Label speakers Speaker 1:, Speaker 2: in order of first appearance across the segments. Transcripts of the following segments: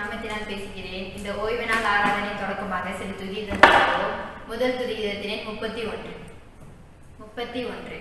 Speaker 1: நாமத்தினால் பேசுகிறேன் இந்த ஓய்வு நாள் ஆராதனை தொடக்கமாக சில துதிதம் முதல் துதிதத்தினை முப்பத்தி ஒன்று முப்பத்தி ஒன்று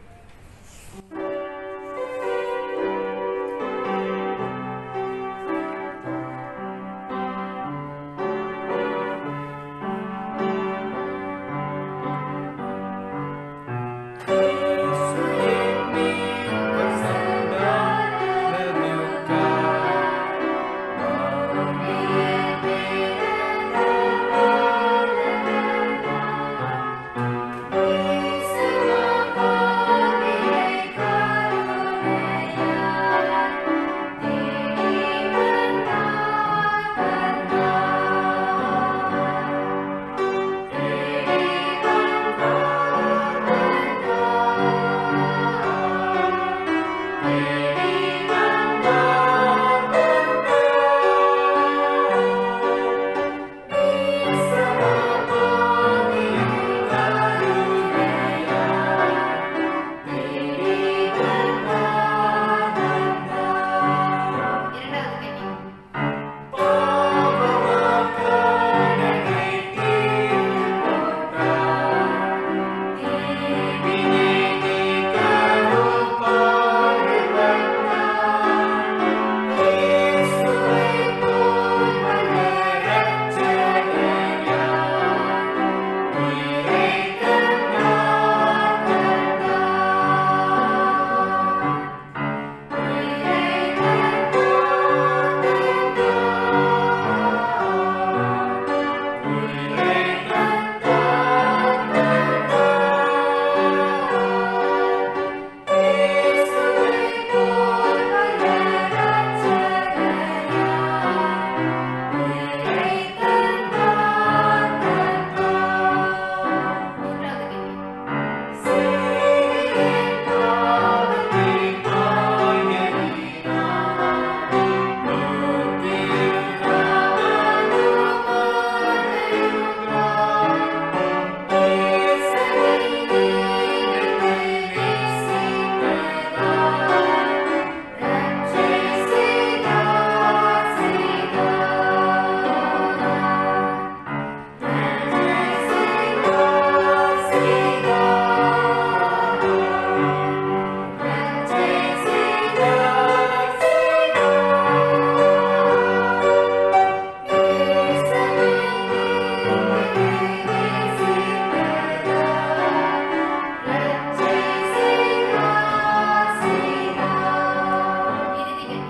Speaker 1: இரண்டாவது கண்ணி மூன்றாவது கண்ணி இறுதி கண்ணி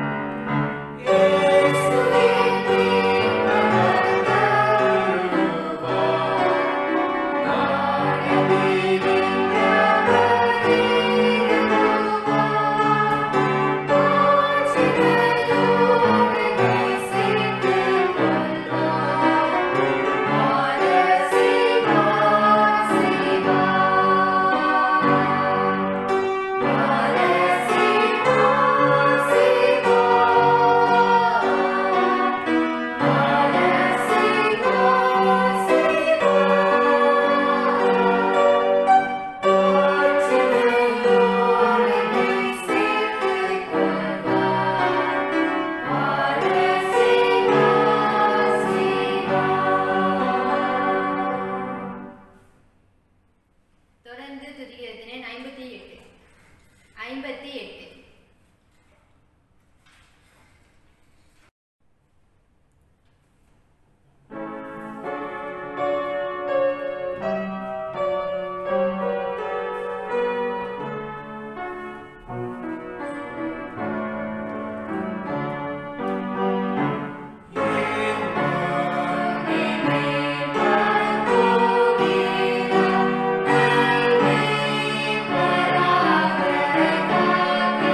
Speaker 1: தொடர்ந்து துதிக்கிறதினை ஐம்பத்தி எட்டு ஐம்பத்தி எட்டு
Speaker 2: Thank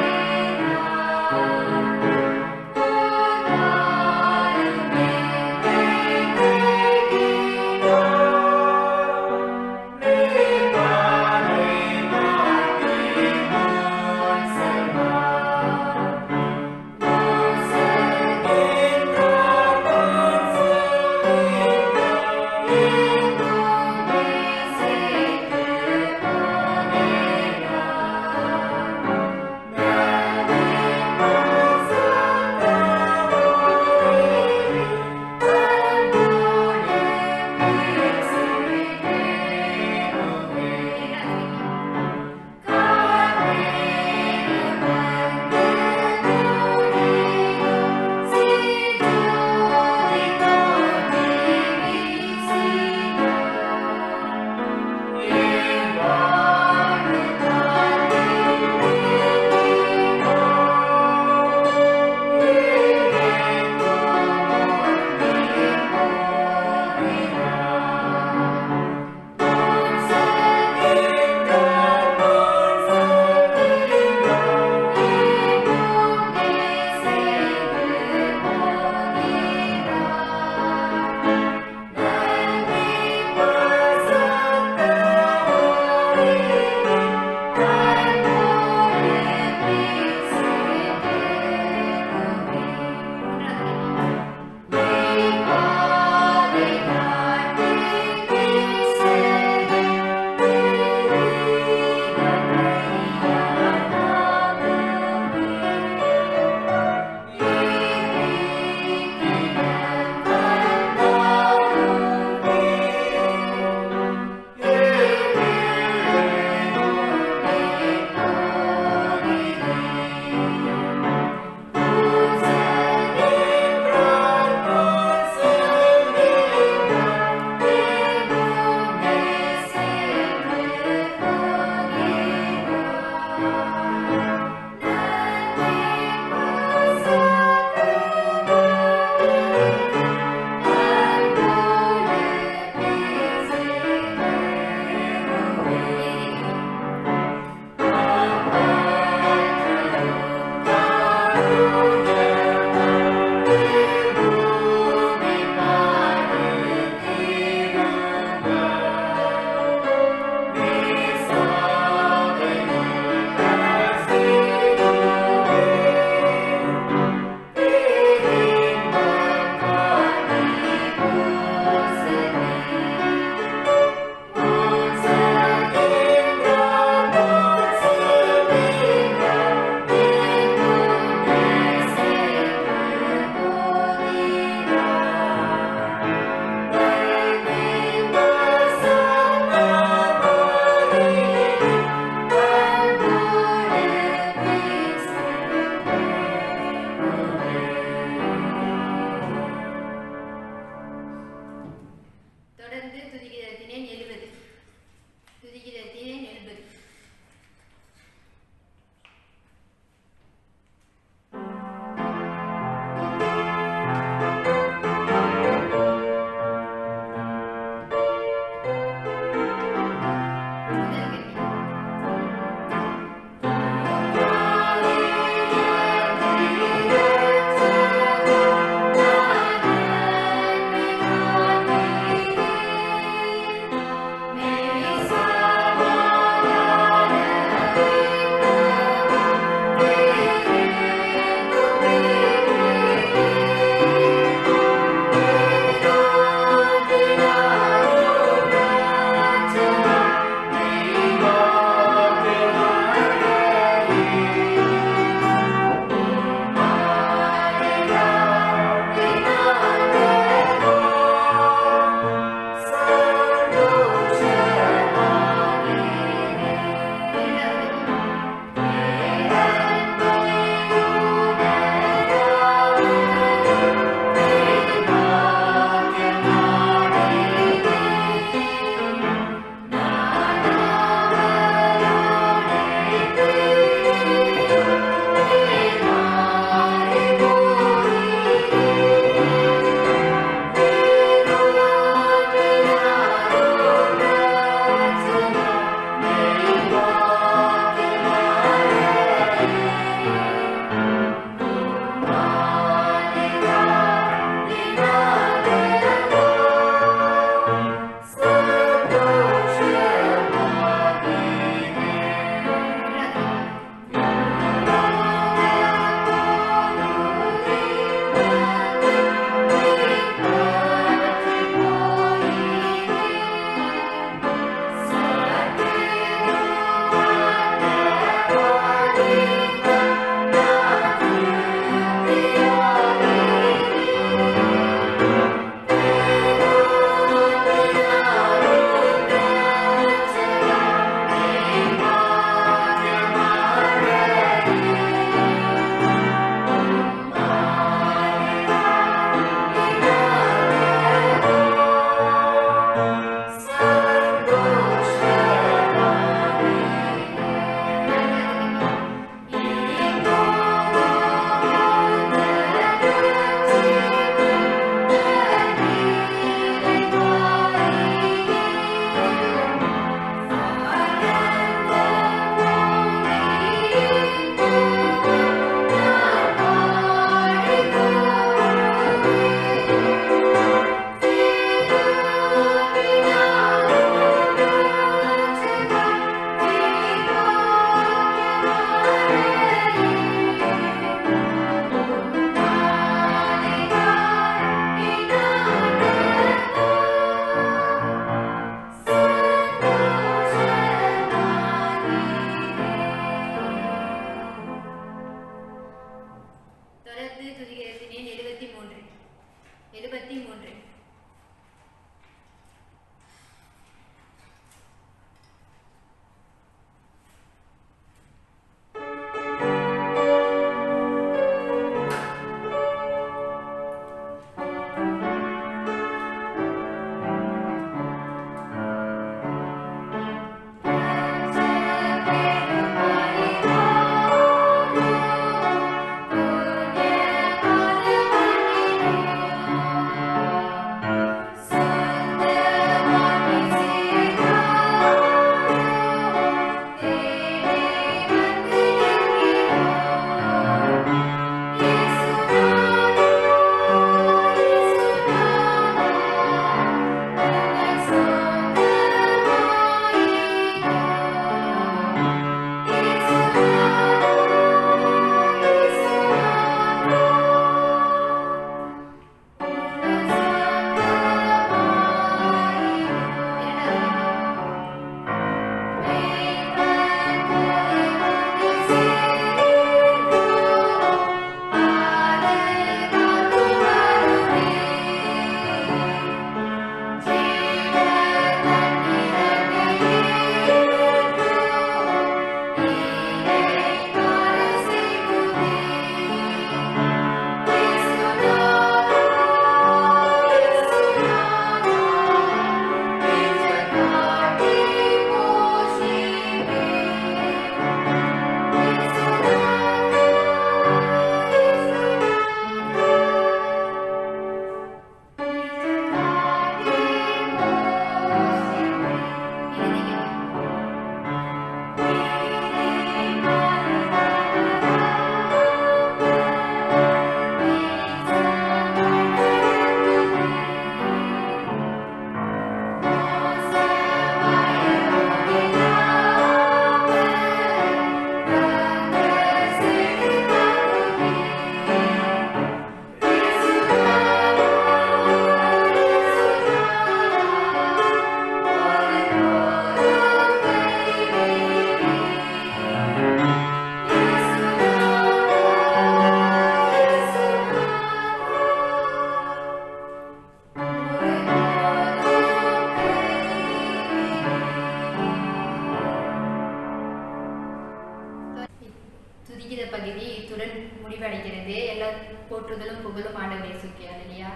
Speaker 1: துதிகித பகுதி இத்துடன் முடிவடைகிறது எல்லா போற்றுதலும் புகழும் ஆண்டவரே சுக்கி இல்லையா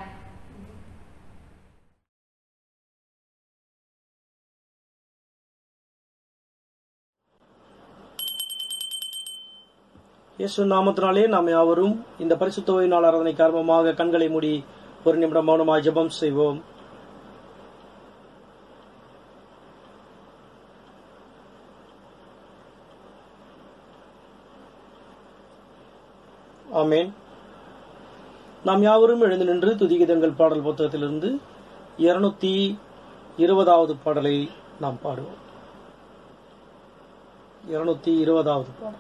Speaker 2: இயேசு நாமத்தினாலே நாம் யாவரும் இந்த பரிசுத்த ஓய்வு நாள் ஆராதனை காரணமாக கண்களை மூடி ஒரு நிமிடம் மௌனமாய் ஜெபம் செய்வோம் ஆமேன் நாம் யாவரும் எழுந்து நின்று துதிகிதங்கள் பாடல் புத்தகத்திலிருந்து இருநூத்தி இருபதாவது பாடலை நாம் பாடுவோம் இருநூத்தி இருபதாவது பாடல்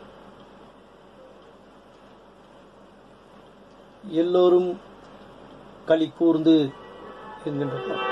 Speaker 2: எல்லோரும் களி கூர்ந்து என்கின்ற பாடல்.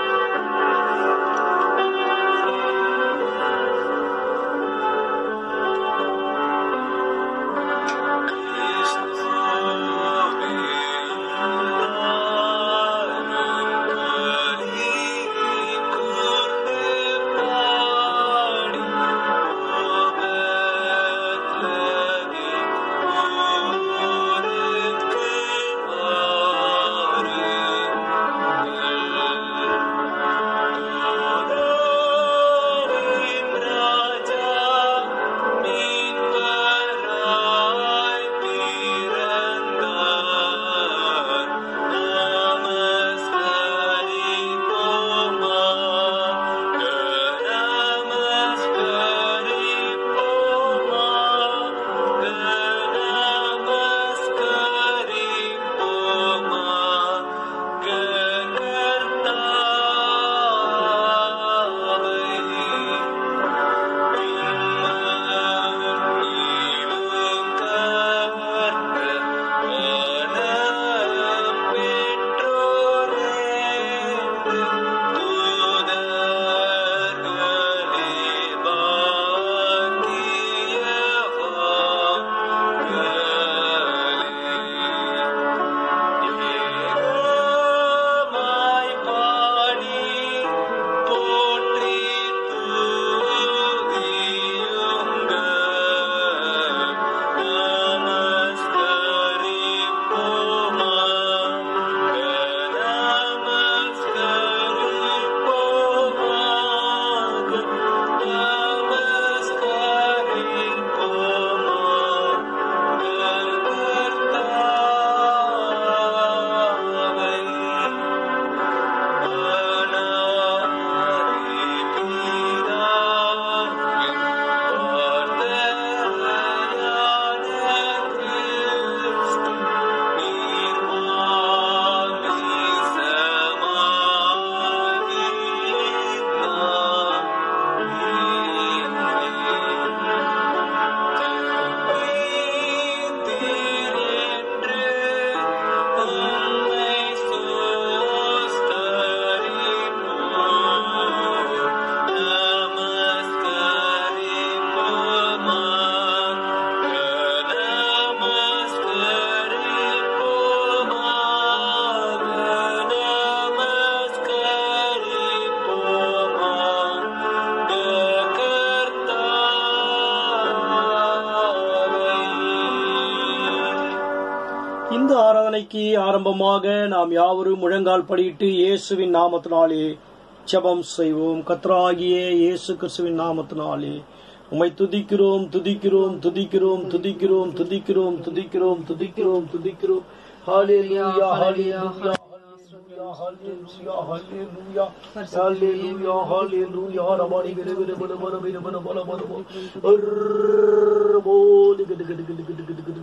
Speaker 2: இந்த ஆராதனைக்கு ஆரம்பமாக நாம் யாவரும் முழங்கால் படியிட்டு இயேசுவின் நாமத்தினாலே ஜெபம் செய்வோம் கத்ராகிய இயேசு கிறிஸ்துவின் நாமத்தினாலே உம்மை துதிக்கிறோம் துதிக்கிறோம் துதிக்கிறோம் துதிக்கிறோம் துதிக்கிறோம் துதிக்கிறோம் துதிக்கிறோம் துதிக்கிறோம் ஹalleluya ஹalleluya ஹalleluya ஹalleluya ஹalleluya ஹalleluya ரபாடி விரு விரு விரு விரு விரு விரு பல பல போலி கிடு கிடு கிடு கிடு கிடு கிடு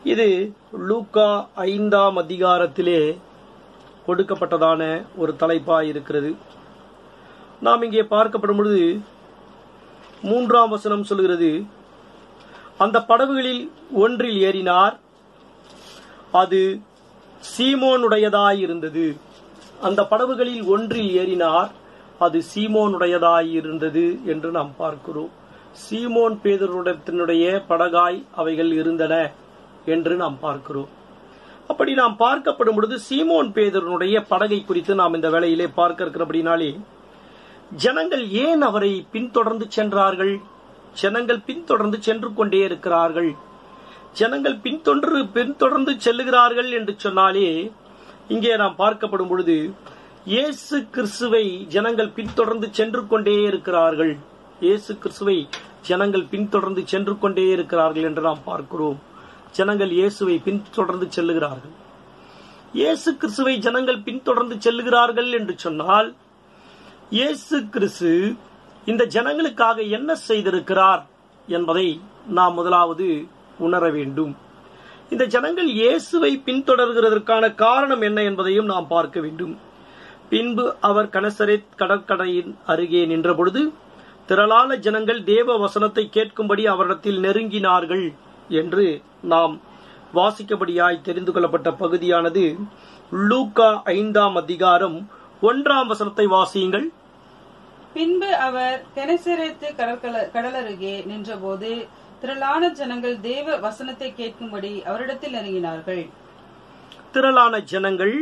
Speaker 2: இது லூக்கா ஐந்தாம் அதிகாரத்திலே கொடுக்கப்பட்டதான ஒரு தலைப்பாய் இருக்கிறது நாம் இங்கே பார்க்கப்படும் பொழுது மூன்றாம் வசனம் சொல்கிறது அந்த படகுகளில் ஒன்றில் ஏறினார் அது சீமோனுடையதாயிருந்தது அந்த படகுகளில் ஒன்றில் ஏறினார் அது சீமோனுடையதாயிருந்தது என்று நாம் பார்க்கிறோம் சீமோன் பேதருடத்தினுடைய படகாய் அவைகள் இருந்தன என்று நாம் பார்க்கிறோம் அப்படி நாம் பார்க்கப்படும் பொழுது சீமோன் பேதருடைய படகை குறித்து நாம் இந்த வேளையிலே பார்க்க இருக்கிறபடினாலே ஜனங்கள் ஏன் அவரை பின்தொடர்ந்து சென்றார்கள் ஜனங்கள் பின்தொடர்ந்து சென்று கொண்டே இருக்கிறார்கள் ஜனங்கள் பின்தொன்று பின்தொடர்ந்து செல்லுகிறார்கள் என்று சொன்னாலே இங்கே நாம் பார்க்கப்படும் பொழுது இயேசு கிறிஸ்துவை ஜனங்கள் பின்தொடர்ந்து சென்று கொண்டே இருக்கிறார்கள் இயேசு கிறிஸ்துவை ஜனங்கள் பின்தொடர்ந்து சென்று கொண்டே இருக்கிறார்கள் என்று நாம் பார்க்கிறோம் ஜனங்கள் இயேசுவை பின்தொடர்ந்து செல்லுகிறார்கள் இயேசு கிறிஸ்துவை ஜனங்கள் பின்தொடர்ந்து செல்லுகிறார்கள் என்று சொன்னால் இயேசு கிறிஸ்து இந்த ஜனங்களுக்காக என்ன செய்திருக்கிறார் என்பதை நாம் முதலாவது உணர வேண்டும் இந்த ஜனங்கள் இயேசுவை பின்தொடர்கிறதற்கான காரணம் என்ன என்பதையும் நாம் பார்க்க வேண்டும் பின்பு அவர் கனசரேத் கடற்கரையின் அருகே நின்றபொழுது திரளான ஜனங்கள் தேவ வசனத்தை கேட்கும்படி அவரிடத்தில் நெருங்கினார்கள் என்று நாம் வாசிக்கபடியாய் தெரிந்து கொள்ளப்பட்ட பகுதியானது லூக்கா ஐந்தாம் அதிகாரம் ஒன்றாம் வசனத்தை வாசியுங்கள்
Speaker 3: பின்பு அவர் தெனசரேத்து கடற்கல கடலருகே நின்றபோது திரளான ஜனங்கள் தேவ வசனத்தை கேட்கும்படி அவரிடத்தில் நெருங்கினார்கள்
Speaker 2: திரளான ஜனங்கள்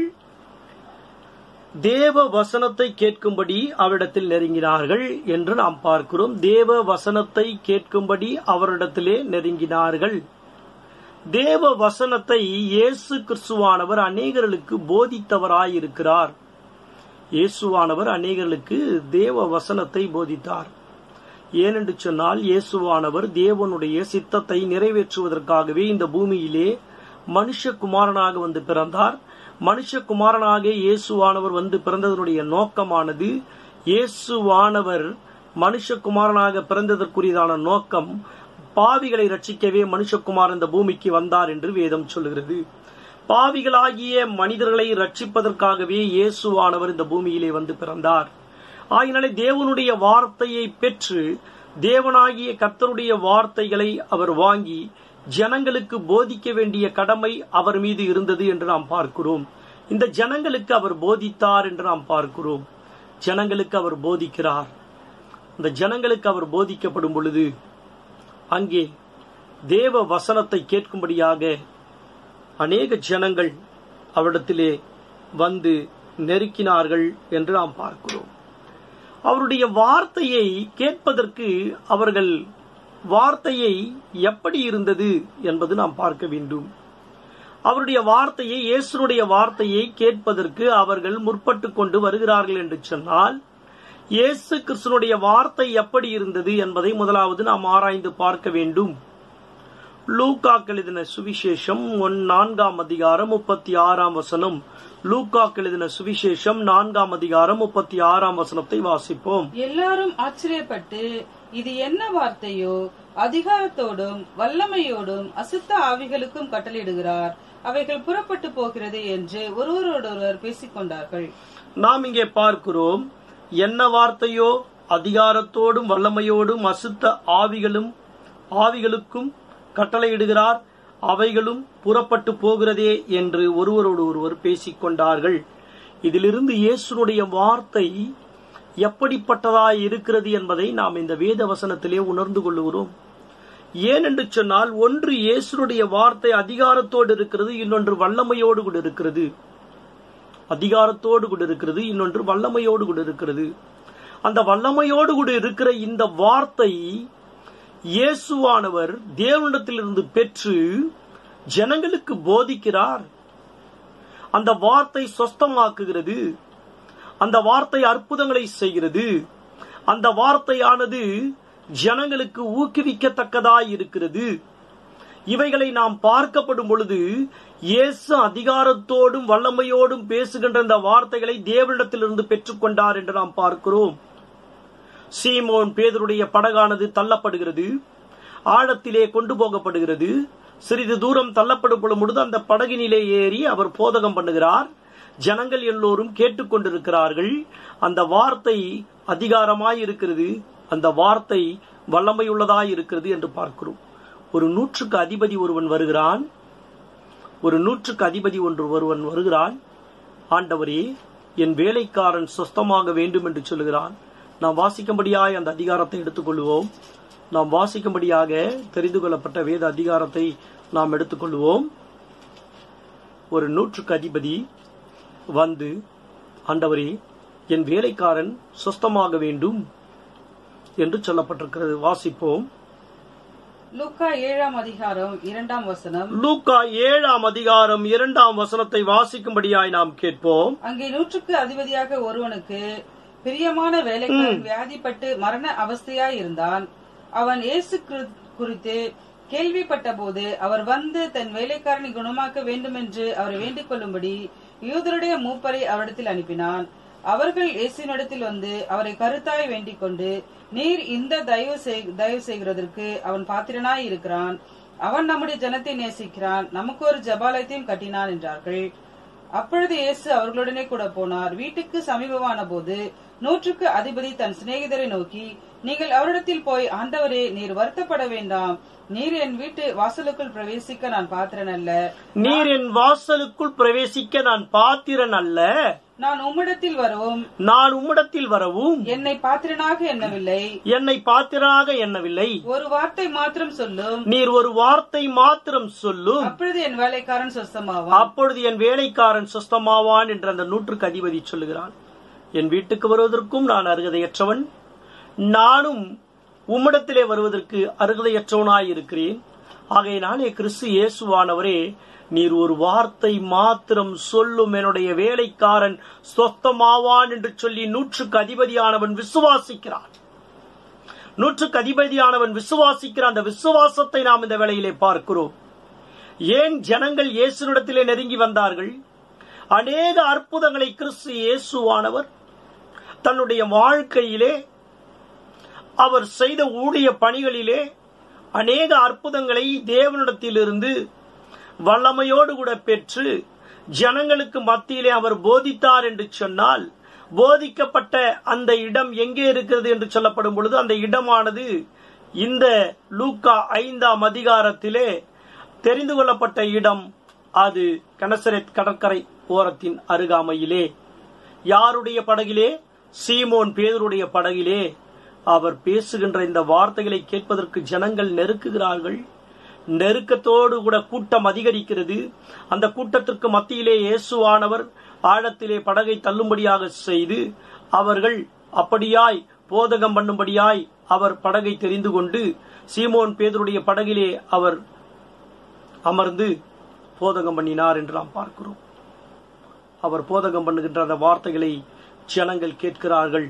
Speaker 2: தேவ வசனத்தை கேட்கும்படி அவரிடத்தில் நெருங்கினார்கள் என்று நாம் பார்க்கிறோம் தேவ வசனத்தை கேட்கும்படி அவரிடத்திலே நெருங்கினார்கள் தேவ வசனத்தை இயேசு கிறிஸ்துவானவர் அநேகர்களுக்கு போதித்தவராயிருக்கிறார் இயேசுவானவர் அநேகர்களுக்கு தேவ வசனத்தை போதித்தார் ஏனென்று சொன்னால் இயேசுவானவர் தேவனுடைய சித்தத்தை நிறைவேற்றுவதற்காகவே இந்த பூமியிலே மனுஷகுமாரனாக வந்து பிறந்தார் மனுஷகுமாரனாக இயேசுவானவர் வந்து பிறந்ததனுடைய நோக்கமானது இயேசுவானவர் மனுஷகுமாரனாக பிறந்ததற்குரியதான நோக்கம் பாவிகளை ரட்சிக்கவே மனுஷகுமார் இந்த பூமிக்கு வந்தார் என்று வேதம் சொல்கிறது பாவிகளாகிய மனிதர்களை ரட்சிப்பதற்காகவே இயேசுவானவர் இந்த பூமியிலே வந்து பிறந்தார் ஆகினாலே தேவனுடைய வார்த்தையை பெற்று தேவனாகிய கர்த்தருடைய வார்த்தைகளை அவர் வாங்கி ஜனங்களுக்கு போதிக்க வேண்டிய கடமை அவர் மீது இருந்தது என்று நாம் பார்க்கிறோம் இந்த ஜனங்களுக்கு அவர் போதித்தார் என்று நாம் பார்க்கிறோம் ஜனங்களுக்கு அவர் போதிக்கிறார் இந்த ஜனங்களுக்கு அவர் போதிக்கப்படும் பொழுது அங்கே தேவ வசனத்தை கேட்கும்படியாக அநேக ஜனங்கள் அவரிடத்திலே வந்து நெருக்கினார்கள் என்று நாம் பார்க்கிறோம் அவருடைய வார்த்தையை கேட்பதற்கு அவர்கள் வார்த்தையை எப்படி இருந்தது என்பது நாம் பார்க்க வேண்டும் அவருடைய வார்த்தையை இயேசுனுடைய வார்த்தையை கேட்பதற்கு அவர்கள் முற்பட்டு கொண்டு வருகிறார்கள் என்று சொன்னால் இயேசு கிறிஸ்துனுடைய வார்த்தை எப்படி இருந்தது என்பதை முதலாவது நாம் ஆராய்ந்து பார்க்க வேண்டும் லூக்காக்கு எழுதின சுவிசேஷம் ஒன் நான்காம் அதிகாரம் முப்பத்தி ஆறாம் வசனம் லூக்காக்கு எழுதின சுவிசேஷம் நான்காம் அதிகாரம் முப்பத்தி ஆறாம் வசனத்தை வாசிப்போம்
Speaker 3: எல்லாரும் ஆச்சரியப்பட்டு இது என்ன வார்த்தையோ அதிகாரத்தோடும் வல்லமையோடும் அசுத்த ஆவிகளுக்கும் கட்டளையிடுகிறார் அவைகள் புறப்பட்டு போகிறது என்று ஒருவரோடொருவர் பேசிக் கொண்டார்கள்
Speaker 2: நாம் இங்கே பார்க்கிறோம் என்ன வார்த்தையோ அதிகாரத்தோடும் வல்லமையோடும் அசுத்த ஆவிகளும் ஆவிகளுக்கும் கட்டளையிடுகிறார் அவைகளும் புறப்பட்டு போகிறதே என்று ஒருவரோடு ஒருவர் பேசிக் கொண்டார்கள் இதிலிருந்து இயேசுனுடைய வார்த்தை எப்படிப்பட்டதாய் இருக்கிறது என்பதை நாம் இந்த வேத வசனத்திலே உணர்ந்து கொள்ளுகிறோம் ஏனென்று சொன்னால் ஒன்று இயேசுனுடைய வார்த்தை அதிகாரத்தோடு இருக்கிறது இன்னொன்று வல்லமையோடு கூட இருக்கிறது அதிகாரத்தோடு கூட இருக்கிறது இன்னொன்று வல்லமையோடு கூட இருக்கிறது அந்த வல்லமையோடு கூட இருக்கிற இந்த வார்த்தை இயேசுவானவர் தேவனிடத்திலிருந்து பெற்று ஜனங்களுக்கு போதிக்கிறார் அந்த வார்த்தை சொஸ்தமாக்குகிறது அந்த வார்த்தை அற்புதங்களை செய்கிறது அந்த வார்த்தையானது ஜனங்களுக்கு ஊக்குவிக்கத்தக்கதாய் இருக்கிறது இவைகளை நாம் பார்க்கப்படும் பொழுது இயேசு அதிகாரத்தோடும் வல்லமையோடும் பேசுகின்ற இந்த வார்த்தைகளை தேவனிடத்திலிருந்து பெற்றுக்கொண்டார் என்று நாம் பார்க்கிறோம் சீமோன் பேதருடைய படகானது தள்ளப்படுகிறது ஆழத்திலே கொண்டு போகப்படுகிறது சிறிது தூரம் தள்ளப்படும் பொழுது அந்த படகினிலே ஏறி அவர் போதகம் பண்ணுகிறார் ஜனங்கள் எல்லோரும் கேட்டுக்கொண்டிருக்கிறார்கள் அந்த வார்த்தை அதிகாரமாய் இருக்கிறது அந்த வார்த்தை வல்லமையுள்ளதாய் இருக்கிறது என்று பார்க்கிறோம் ஒரு நூற்றுக்கு அதிபதி ஒருவன் வருகிறான் ஒரு நூற்றுக்கு அதிபதி ஒன்று ஒருவன் வருகிறான் ஆண்டவரே என் வேலைக்காரன் சொஸ்தமாக வேண்டும் என்று சொல்லுகிறான் நாம் வாசிக்கும்படியாய் அந்த அதிகாரத்தை எடுத்துக்கொள்வோம் நாம் வாசிக்கும்படியாக தெரிந்து கொள்ளப்பட்ட வேத அதிகாரத்தை நாம் எடுத்துக்கொள்வோம் ஒரு நூற்றுக்கு அதிபதி வந்து ஆண்டவரே என் வேலைக்காரன் சொஸ்தமாக வேண்டும் என்று சொல்லப்பட்டிருக்கிறது வாசிப்போம்
Speaker 3: லூக்கா ஏழாம் அதிகாரம் இரண்டாம் வசனம்
Speaker 2: லூக்கா ஏழாம் அதிகாரம் இரண்டாம் வசனத்தை வாசிக்கும்படியாய் நாம் கேட்போம்
Speaker 3: அங்கே நூற்றுக்கு அதிபதியாக ஒருவனுக்கு பிரியமான வேலைக்காரன் வியாதிப்பட்டு மரண அவஸ்தையாய் இருந்தான் அவன் இயேசு கிரு- குறித்து கேள்விப்பட்ட போது அவர் வந்து தன் வேலைக்காரனை குணமாக்க வேண்டும் என்று அவரை வேண்டிக் கொள்ளும்படி யூதருடைய மூப்பரை அவரிடத்தில் அனுப்பினான் அவர்கள் இயேசுவினிடத்தில் வந்து அவரை கருத்தாய் வேண்டிக் கொண்டு நீர் இந்த தயவு செய்- தயவு செய்கிறதற்கு அவன் பாத்திரனாய் இருக்கிறான் அவன் நம்முடைய ஜனத்தை நேசிக்கிறான் நமக்கு ஒரு ஜபாலயத்தையும் கட்டினான் என்றார்கள் அப்பொழுது இயேசு அவர்களுடனே கூட போனார் வீட்டுக்கு சமீபமான போது நூற்றுக்கு அதிபதி தன் சிநேகிதரை நோக்கி நீங்கள் அவரிடத்தில் போய் ஆண்டவரே நீர் வருத்தப்பட வேண்டாம் நீர் என் வீட்டு வாசலுக்குள் பிரவேசிக்க நான் பாத்திரன் அல்ல
Speaker 2: நீர் என் வாசலுக்குள் பிரவேசிக்க நான் பாத்திரன் அல்ல
Speaker 3: நான் உம்மிடத்தில் வரவும்
Speaker 2: நான் உம்மிடத்தில் வரவும்
Speaker 3: என்னை பாத்திரனாக எண்ணவில்லை
Speaker 2: என்னை பாத்திராக எண்ணவில்லை
Speaker 3: ஒரு வார்த்தை மாத்திரம் சொல்லும்
Speaker 2: நீர் ஒரு வார்த்தை மாத்திரம் சொல்லும்
Speaker 3: அப்பொழுது என் வேலைக்காரன் சொஸ்தமாவான்
Speaker 2: அப்பொழுது என் வேலைக்காரன் சுஸ்தமாவான் என்று அந்த நூற்றுக்கு அதிபதி சொல்லுகிறான் என் வீட்டுக்கு வருவதற்கும் நான் அருகதையற்றவன் நானும் உம்மிடத்திலே வருவதற்கு அருகதையற்றவனாய் இருக்கிறேன் ஆகையினாலே கிறிஸ்து இயேசுவானவரே நீர் ஒரு வார்த்தை மாத்திரம் சொல்லும் என்னுடைய வேலைக்காரன் சொத்தமாவான் என்று சொல்லி நூற்றுக்கு அதிபதியானவன் விசுவாசிக்கிறான் நூற்றுக்கு அதிபதியானவன் விசுவாசிக்கிற அந்த விசுவாசத்தை நாம் இந்த வேளையிலே பார்க்கிறோம் ஏன் ஜனங்கள் இயேசுனிடத்திலே நெருங்கி வந்தார்கள் அநேக அற்புதங்களை கிறிஸ்து இயேசுவானவர் தன்னுடைய வாழ்க்கையிலே அவர் செய்த ஊழிய பணிகளிலே அநேக அற்புதங்களை தேவனிடத்திலிருந்து வல்லமையோடு கூட பெற்று ஜனங்களுக்கு மத்தியிலே அவர் போதித்தார் என்று சொன்னால் போதிக்கப்பட்ட அந்த இடம் எங்கே இருக்கிறது என்று சொல்லப்படும் பொழுது அந்த இடமானது இந்த லூக்கா ஐந்தாம் அதிகாரத்திலே தெரிந்து கொள்ளப்பட்ட இடம் அது கனசரத் கடற்கரை ஓரத்தின் அருகாமையிலே யாருடைய படகிலே சீமோன் பேதருடைய படகிலே அவர் பேசுகின்ற இந்த வார்த்தைகளை கேட்பதற்கு ஜனங்கள் நெருக்குகிறார்கள் நெருக்கத்தோடு கூட கூட்டம் அதிகரிக்கிறது அந்த கூட்டத்திற்கு மத்தியிலே இயேசுவானவர் ஆழத்திலே படகை தள்ளும்படியாக செய்து அவர்கள் அப்படியாய் போதகம் பண்ணும்படியாய் அவர் படகை தெரிந்து கொண்டு சீமோன் பேதருடைய படகிலே அவர் அமர்ந்து போதகம் பண்ணினார் என்று நாம் பார்க்கிறோம் அவர் போதகம் பண்ணுகின்ற அந்த வார்த்தைகளை ஜனங்கள் கேட்கிறார்கள்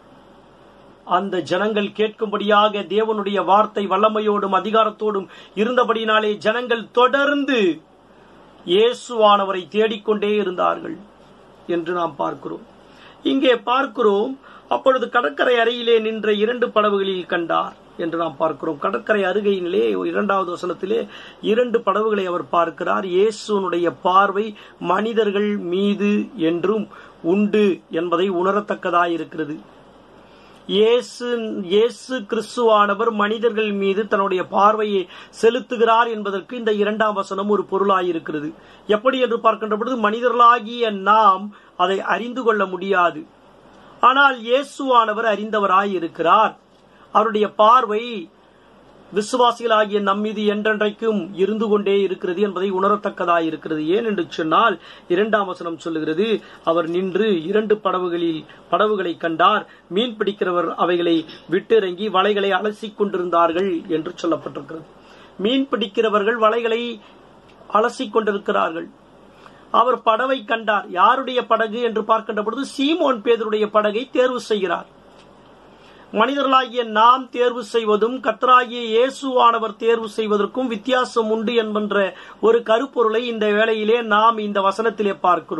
Speaker 2: அந்த ஜனங்கள் கேட்கும்படியாக தேவனுடைய வார்த்தை வல்லமையோடும் அதிகாரத்தோடும் இருந்தபடினாலே ஜனங்கள் தொடர்ந்து இயேசுவானவரை தேடிக்கொண்டே இருந்தார்கள் என்று நாம் பார்க்கிறோம் இங்கே பார்க்கிறோம் அப்பொழுது கடற்கரை அருகிலே நின்ற இரண்டு படவுகளில் கண்டார் என்று நாம் பார்க்கிறோம் கடற்கரை அருகையிலே இரண்டாவது வசனத்திலே இரண்டு படவுகளை அவர் பார்க்கிறார் இயேசுனுடைய பார்வை மனிதர்கள் மீது என்றும் உண்டு என்பதை உணரத்தக்கதாயிருக்கிறது இயேசு இயேசு கிறிஸ்துவானவர் மனிதர்கள் மீது தன்னுடைய பார்வையை செலுத்துகிறார் என்பதற்கு இந்த இரண்டாம் வசனம் ஒரு பொருளாயிருக்கிறது எப்படி என்று பார்க்கின்ற பொழுது மனிதர்களாகிய நாம் அதை அறிந்து கொள்ள முடியாது ஆனால் இயேசுவானவர் அறிந்தவராய் இருக்கிறார் அவருடைய பார்வை விசுவாசிகளாகிய நம் மீது என்றென்றைக்கும் இருந்து கொண்டே இருக்கிறது என்பதை உணரத்தக்கதாய் இருக்கிறது ஏன் என்று சொன்னால் இரண்டாம் வசனம் சொல்லுகிறது அவர் நின்று இரண்டு படவுகளில் படவுகளை கண்டார் மீன் பிடிக்கிறவர் அவைகளை விட்டிறங்கி வலைகளை அலசிக் கொண்டிருந்தார்கள் என்று சொல்லப்பட்டிருக்கிறது மீன் பிடிக்கிறவர்கள் வலைகளை அலசிக் கொண்டிருக்கிறார்கள் அவர் படவை கண்டார் யாருடைய படகு என்று பார்க்கின்ற பொழுது சீமோன் பேதருடைய படகை தேர்வு செய்கிறார் மனிதர்களாகிய நாம் தேர்வு செய்வதும் கத்தராகிய இயேசுவானவர் தேர்வு செய்வதற்கும் வித்தியாசம் உண்டு என்கின்ற ஒரு கருப்பொருளை இந்த வேளையிலே நாம் இந்த வசனத்திலே பார்க்கிறோம்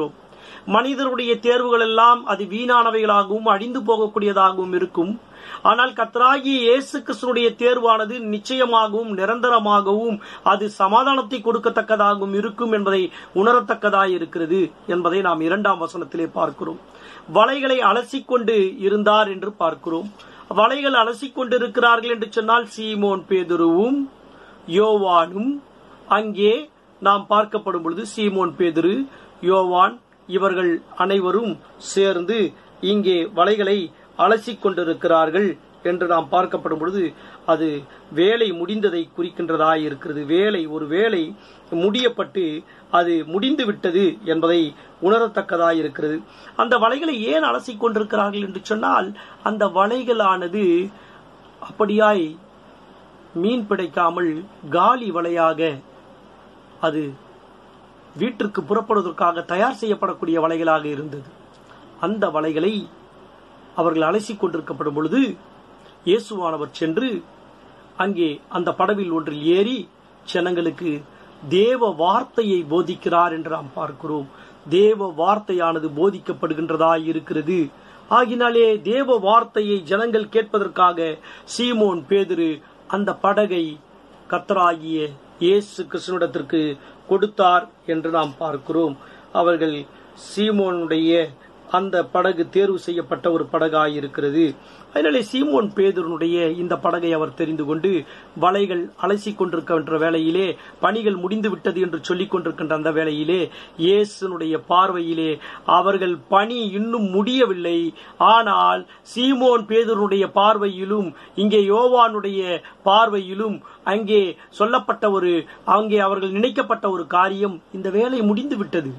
Speaker 2: மனிதருடைய தேர்வுகள் எல்லாம் அது வீணானவைகளாகவும் அழிந்து போகக்கூடியதாகவும் இருக்கும் ஆனால் கத்தராகிய இயேசு கிறிஸ்துடைய தேர்வானது நிச்சயமாகவும் நிரந்தரமாகவும் அது சமாதானத்தை கொடுக்கத்தக்கதாகவும் இருக்கும் என்பதை உணரத்தக்கதாய் இருக்கிறது என்பதை நாம் இரண்டாம் வசனத்திலே பார்க்கிறோம் வலைகளை அலசிக்கொண்டு இருந்தார் என்று பார்க்கிறோம் வலைகள் அலசிக்கொண்டு இருக்கிறார்கள் என்று சொன்னால் சீமோன் பேதுருவும் யோவானும் அங்கே நாம் பார்க்கப்படும் பொழுது சீமோன் பேதுரு யோவான் இவர்கள் அனைவரும் சேர்ந்து இங்கே வலைகளை அலசிக் கொண்டிருக்கிறார்கள் என்று நாம் பார்க்கப்படும் பொழுது அது வேலை முடிந்ததை குறிக்கின்றதாய் இருக்கிறது வேலை ஒரு வேலை முடியப்பட்டு அது முடிந்து விட்டது என்பதை உணரத்தக்கதாய் இருக்கிறது அந்த வலைகளை ஏன் அலசிக் கொண்டிருக்கிறார்கள் என்று சொன்னால் அந்த வலைகளானது அப்படியாய் மீன் பிடிக்காமல் காலி வலையாக அது வீட்டிற்கு புறப்படுவதற்காக தயார் செய்யப்படக்கூடிய வலைகளாக இருந்தது அந்த வலைகளை அவர்கள் அலசிக் கொண்டிருக்கப்படும் பொழுது இயேசுவானவர் சென்று அங்கே அந்த படவில் ஒன்றில் ஏறி ஜனங்களுக்கு தேவ வார்த்தையை போதிக்கிறார் என்று நாம் பார்க்கிறோம் தேவ வார்த்தையானது போதிக்கப்படுகின்றதாய் இருக்கிறது ஆகினாலே தேவ வார்த்தையை ஜனங்கள் கேட்பதற்காக சீமோன் பேதுரு அந்த படகை கத்தராகிய இயேசு கிருஷ்ணனிடத்திற்கு கொடுத்தார் என்று நாம் பார்க்கிறோம் அவர்கள் சீமோனுடைய அந்த படகு தேர்வு செய்யப்பட்ட ஒரு படகாய் இருக்கிறது அதனாலே சீமோன் பேதுருனுடைய இந்த படகை அவர் தெரிந்து கொண்டு வலைகள் அலசிக் கொண்டிருக்கின்ற வேளையிலே பணிகள் முடிந்து விட்டது என்று சொல்லிக் கொண்டிருக்கின்ற அந்த வேளையிலே இயேசுனுடைய பார்வையிலே அவர்கள் பணி இன்னும் முடியவில்லை ஆனால் சீமோன் பேதுருனுடைய பார்வையிலும் இங்கே யோவானுடைய பார்வையிலும் அங்கே சொல்லப்பட்ட ஒரு அங்கே அவர்கள் நினைக்கப்பட்ட ஒரு காரியம் இந்த வேலை முடிந்து விட்டது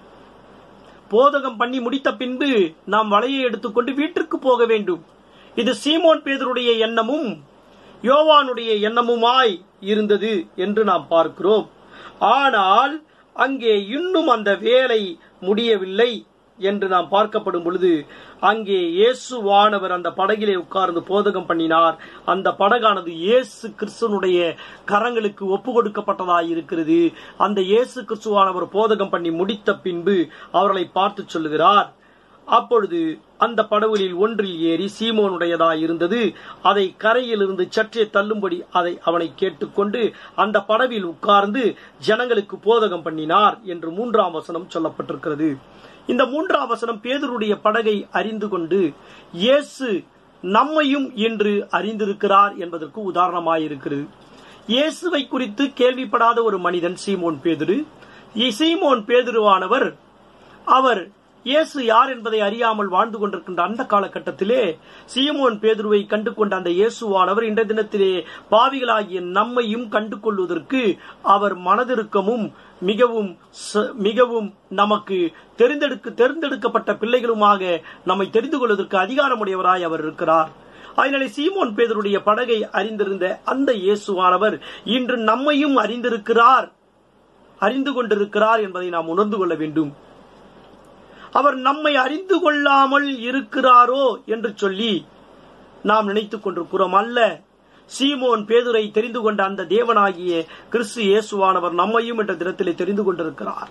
Speaker 2: போதகம் பண்ணி முடித்த பின்பு நாம் வலையை எடுத்துக்கொண்டு வீட்டிற்கு போக வேண்டும் இது சீமோன் பேதருடைய எண்ணமும் யோவானுடைய எண்ணமுமாய் இருந்தது என்று நாம் பார்க்கிறோம் ஆனால் அங்கே இன்னும் அந்த வேலை முடியவில்லை என்று நாம் பார்க்கப்படும் பொழுது அங்கே இயேசுவானவர் அந்த படகிலே உட்கார்ந்து போதகம் பண்ணினார் அந்த படகானது இயேசு கிறிஸ்துவனுடைய கரங்களுக்கு ஒப்பு கொடுக்கப்பட்டதாய் இருக்கிறது அந்த இயேசு கிறிஸ்துவானவர் போதகம் பண்ணி முடித்த பின்பு அவர்களை பார்த்து சொல்லுகிறார் அப்பொழுது அந்த படகுகளில் ஒன்றில் ஏறி சீமோனுடையதாய் இருந்தது அதை கரையிலிருந்து சற்றே தள்ளும்படி அதை அவனை கேட்டுக்கொண்டு அந்த படவில் உட்கார்ந்து ஜனங்களுக்கு போதகம் பண்ணினார் என்று மூன்றாம் வசனம் சொல்லப்பட்டிருக்கிறது இந்த மூன்றாம் வசனம் பேதருடைய படகை அறிந்து கொண்டு இயேசு நம்மையும் என்று அறிந்திருக்கிறார் என்பதற்கு உதாரணமாயிருக்கிறது இயேசுவை குறித்து கேள்விப்படாத ஒரு மனிதன் சீமோன் பேதுரு சீமோன் பேதுருவானவர் அவர் இயேசு யார் என்பதை அறியாமல் வாழ்ந்து கொண்டிருக்கின்ற அந்த காலகட்டத்திலே சீமோன் பேதுருவை கண்டு கொண்ட அந்த இயேசுவானவர் இன்றைய தினத்திலே பாவிகளாகிய நம்மையும் கண்டு கொள்வதற்கு அவர் மனதிருக்கமும் மிகவும் ச- மிகவும் நமக்கு தெரிந்தெடுக்க தேர்ந்தெடுக்கப்பட்ட பிள்ளைகளுமாக நம்மை தெரிந்து கொள்வதற்கு அதிகாரமுடையவராய் அவர் இருக்கிறார் அதனாலே சீமோன் பேதருடைய படகை அறிந்திருந்த அந்த இயேசுவானவர் இன்று நம்மையும் அறிந்திருக்கிறார் அறிந்து கொண்டிருக்கிறார் என்பதை நாம் உணர்ந்து கொள்ள வேண்டும் அவர் நம்மை அறிந்து கொள்ளாமல் இருக்கிறாரோ என்று சொல்லி நாம் நினைத்துக் கொண்டிருக்கிறோம் அல்ல சீமோன் பேதுரை தெரிந்து கொண்ட அந்த தேவனாகிய கிறிஸ்து இயேசுவானவர் நம்மையும் என்ற தினத்திலே தெரிந்து கொண்டிருக்கிறார்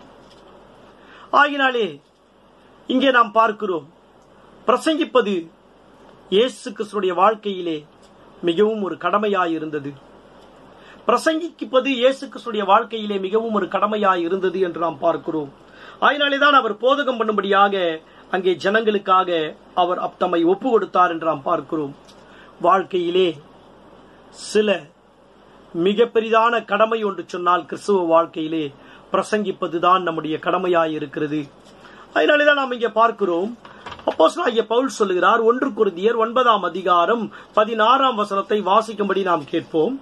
Speaker 2: ஆகினாலே இங்கே நாம் பார்க்கிறோம் பிரசங்கிப்பது இயேசு கிறிஸ்துடைய வாழ்க்கையிலே மிகவும் ஒரு கடமையாய் இருந்தது பிரசங்கிப்பது இயேசு கிறிஸ்துடைய வாழ்க்கையிலே மிகவும் ஒரு கடமையாய் இருந்தது என்று நாம் பார்க்கிறோம் அதனாலேதான் அவர் போதகம் பண்ணும்படியாக அங்கே ஜனங்களுக்காக அவர் அப் தம்மை ஒப்பு கொடுத்தார் என்று நாம் பார்க்கிறோம் வாழ்க்கையிலே சில மிக பெரிதான கடமை ஒன்று சொன்னால் கிறிஸ்துவ வாழ்க்கையிலே பிரசங்கிப்பதுதான் நம்முடைய கடமையாய் இருக்கிறது அதனாலேதான் நாம் இங்கே பார்க்கிறோம் அப்போஸ்தலனாகிய பவுல் சொல்லுகிறார் ஒன்று குருந்தியர் ஒன்பதாம் அதிகாரம் பதினாறாம் வசனத்தை வாசிக்கும்படி நாம் கேட்போம்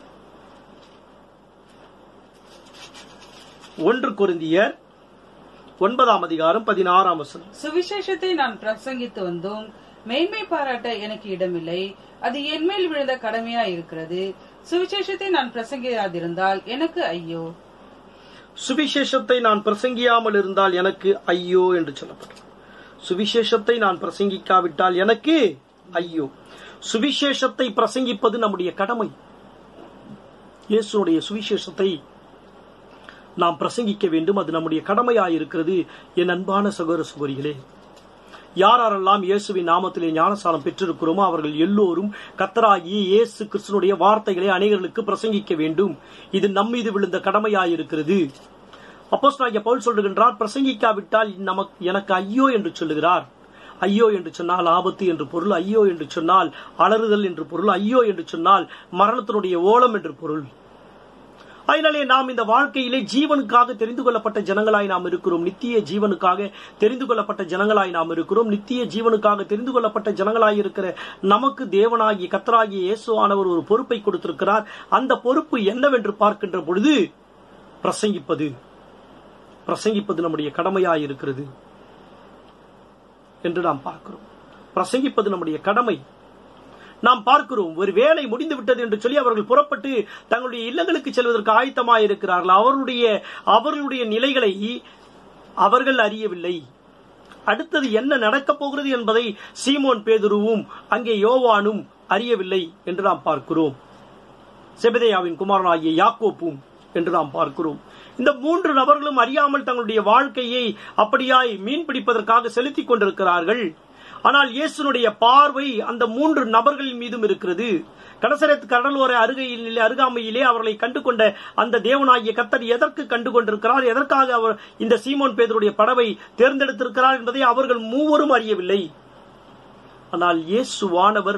Speaker 2: ஒன்று குருந்தியர் ஒன்பதாம் அதிகாரம் பதினாறாம் வசனம்
Speaker 3: சுவிசேஷத்தை நான் பிரசங்கித்து வந்தோம் மேன்மை பாராட்ட எனக்கு இடமில்லை அது என்மேல் விழுந்த கடமையா இருக்கிறது சுவிசேஷத்தை நான் பிரசங்கியாதிருந்தால் எனக்கு ஐயோ
Speaker 2: சுவிசேஷத்தை நான் பிரசங்கியாமல் இருந்தால் எனக்கு ஐயோ என்று சொல்லப்பட்டது சுவிசேஷத்தை நான் பிரசங்கிக்காவிட்டால் எனக்கு ஐயோ சுவிசேஷத்தை பிரசங்கிப்பது நம்முடைய கடமை இயேசுடைய சுவிசேஷத்தை நாம் பிரசங்கிக்க வேண்டும் அது நம்முடைய கடமையாயிருக்கிறது என் அன்பான சகோதர சகோதரிகளே யாரெல்லாம் இயேசுவின் நாமத்திலே ஞானசாரம் பெற்றிருக்கிறோமோ அவர்கள் எல்லோரும் கத்தராகிய இயேசு கிறிஸ்துனுடைய வார்த்தைகளை அநேகர்களுக்கு பிரசங்கிக்க வேண்டும் இது நம் மீது விழுந்த கடமையாயிருக்கிறது அப்போஸ்தலனாகிய பவுல் சொல்லுகின்றார் பிரசங்கிக்காவிட்டால் நமக்கு எனக்கு ஐயோ என்று சொல்லுகிறார் ஐயோ என்று சொன்னால் ஆபத்து என்று பொருள் ஐயோ என்று சொன்னால் அலறுதல் என்று பொருள் ஐயோ என்று சொன்னால் மரணத்தினுடைய ஓலம் என்று பொருள் அதனாலே நாம் இந்த வாழ்க்கையிலே ஜீவனுக்காக தெரிந்து கொள்ளப்பட்ட ஜனங்களாய் நாம் இருக்கிறோம் நித்திய ஜீவனுக்காக தெரிந்து கொள்ளப்பட்ட ஜனங்களாய் நாம் இருக்கிறோம் நித்திய ஜீவனுக்காக தெரிந்து கொள்ளப்பட்ட ஜனங்களாய் இருக்கிற நமக்கு தேவனாகிய கத்தராகிய இயேசுவானவர் ஒரு பொறுப்பை கொடுத்திருக்கிறார் அந்த பொறுப்பு என்னவென்று பார்க்கின்ற பொழுது பிரசங்கிப்பது பிரசங்கிப்பது நம்முடைய கடமையாய் இருக்கிறது என்று நாம் பார்க்கிறோம் பிரசங்கிப்பது நம்முடைய கடமை நாம் பார்க்கிறோம் ஒரு வேலை முடிந்து விட்டது என்று சொல்லி அவர்கள் புறப்பட்டு தங்களுடைய இல்லங்களுக்கு செல்வதற்கு ஆயத்தமாய் இருக்கிறார்கள் அவர்களுடைய அவர்களுடைய நிலைகளை அவர்கள் அறியவில்லை அடுத்தது என்ன நடக்கப் போகிறது என்பதை சீமோன் பேதுருவும் அங்கே யோவானும் அறியவில்லை என்று நாம் பார்க்கிறோம் செபதேயாவின் குமாரனாகிய யாக்கோப்பும் என்று நாம் பார்க்கிறோம் இந்த மூன்று நபர்களும் அறியாமல் தங்களுடைய வாழ்க்கையை அப்படியாய் மீன் பிடிப்பதற்காக செலுத்திக் கொண்டிருக்கிறார்கள் ஆனால் இயேசுனுடைய பார்வை அந்த மூன்று நபர்களின் மீதும் இருக்கிறது கடசரத் கடலோர அருகையில் அருகாமையிலே அவர்களை கண்டு கொண்ட அந்த தேவனாகிய கத்தர் எதற்கு கண்டு கொண்டிருக்கிறார் எதற்காக அவர் இந்த சீமோன் பேதருடைய படவை தேர்ந்தெடுத்திருக்கிறார் என்பதை அவர்கள் மூவரும் அறியவில்லை ஆனால் இயேசுவானவர்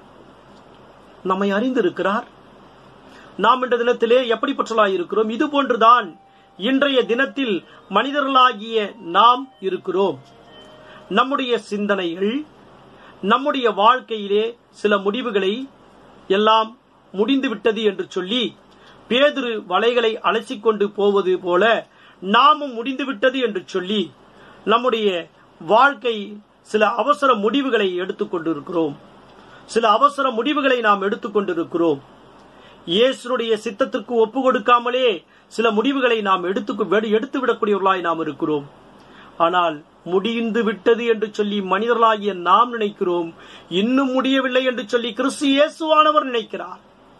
Speaker 2: நம்மை அறிந்திருக்கிறார் நாம் இந்த தினத்திலே எப்படிப்பட்டலாய் இருக்கிறோம் இது போன்றுதான் இன்றைய தினத்தில் மனிதர்களாகிய நாம் இருக்கிறோம் நம்முடைய சிந்தனைகள் நம்முடைய வாழ்க்கையிலே சில முடிவுகளை எல்லாம் முடிந்துவிட்டது என்று சொல்லி பேதுரு வலைகளை அலசிக்கொண்டு போவது போல நாமும் முடிந்துவிட்டது என்று சொல்லி நம்முடைய வாழ்க்கை சில அவசர முடிவுகளை எடுத்துக்கொண்டிருக்கிறோம் சில அவசர முடிவுகளை நாம் எடுத்துக்கொண்டிருக்கிறோம் இயேசுடைய சித்தத்திற்கு ஒப்பு கொடுக்காமலே சில முடிவுகளை நாம் எடுத்து எடுத்து விடக்கூடியவர்களாய் நாம் இருக்கிறோம் ஆனால் முடிந்து விட்டது என்று சொல்லி மனிதர்களாகிய நாம் நினைக்கிறோம் இன்னும் முடியவில்லை என்று சொல்லி கிறிஸ்து இயேசுவானவர் நினைக்கிறார்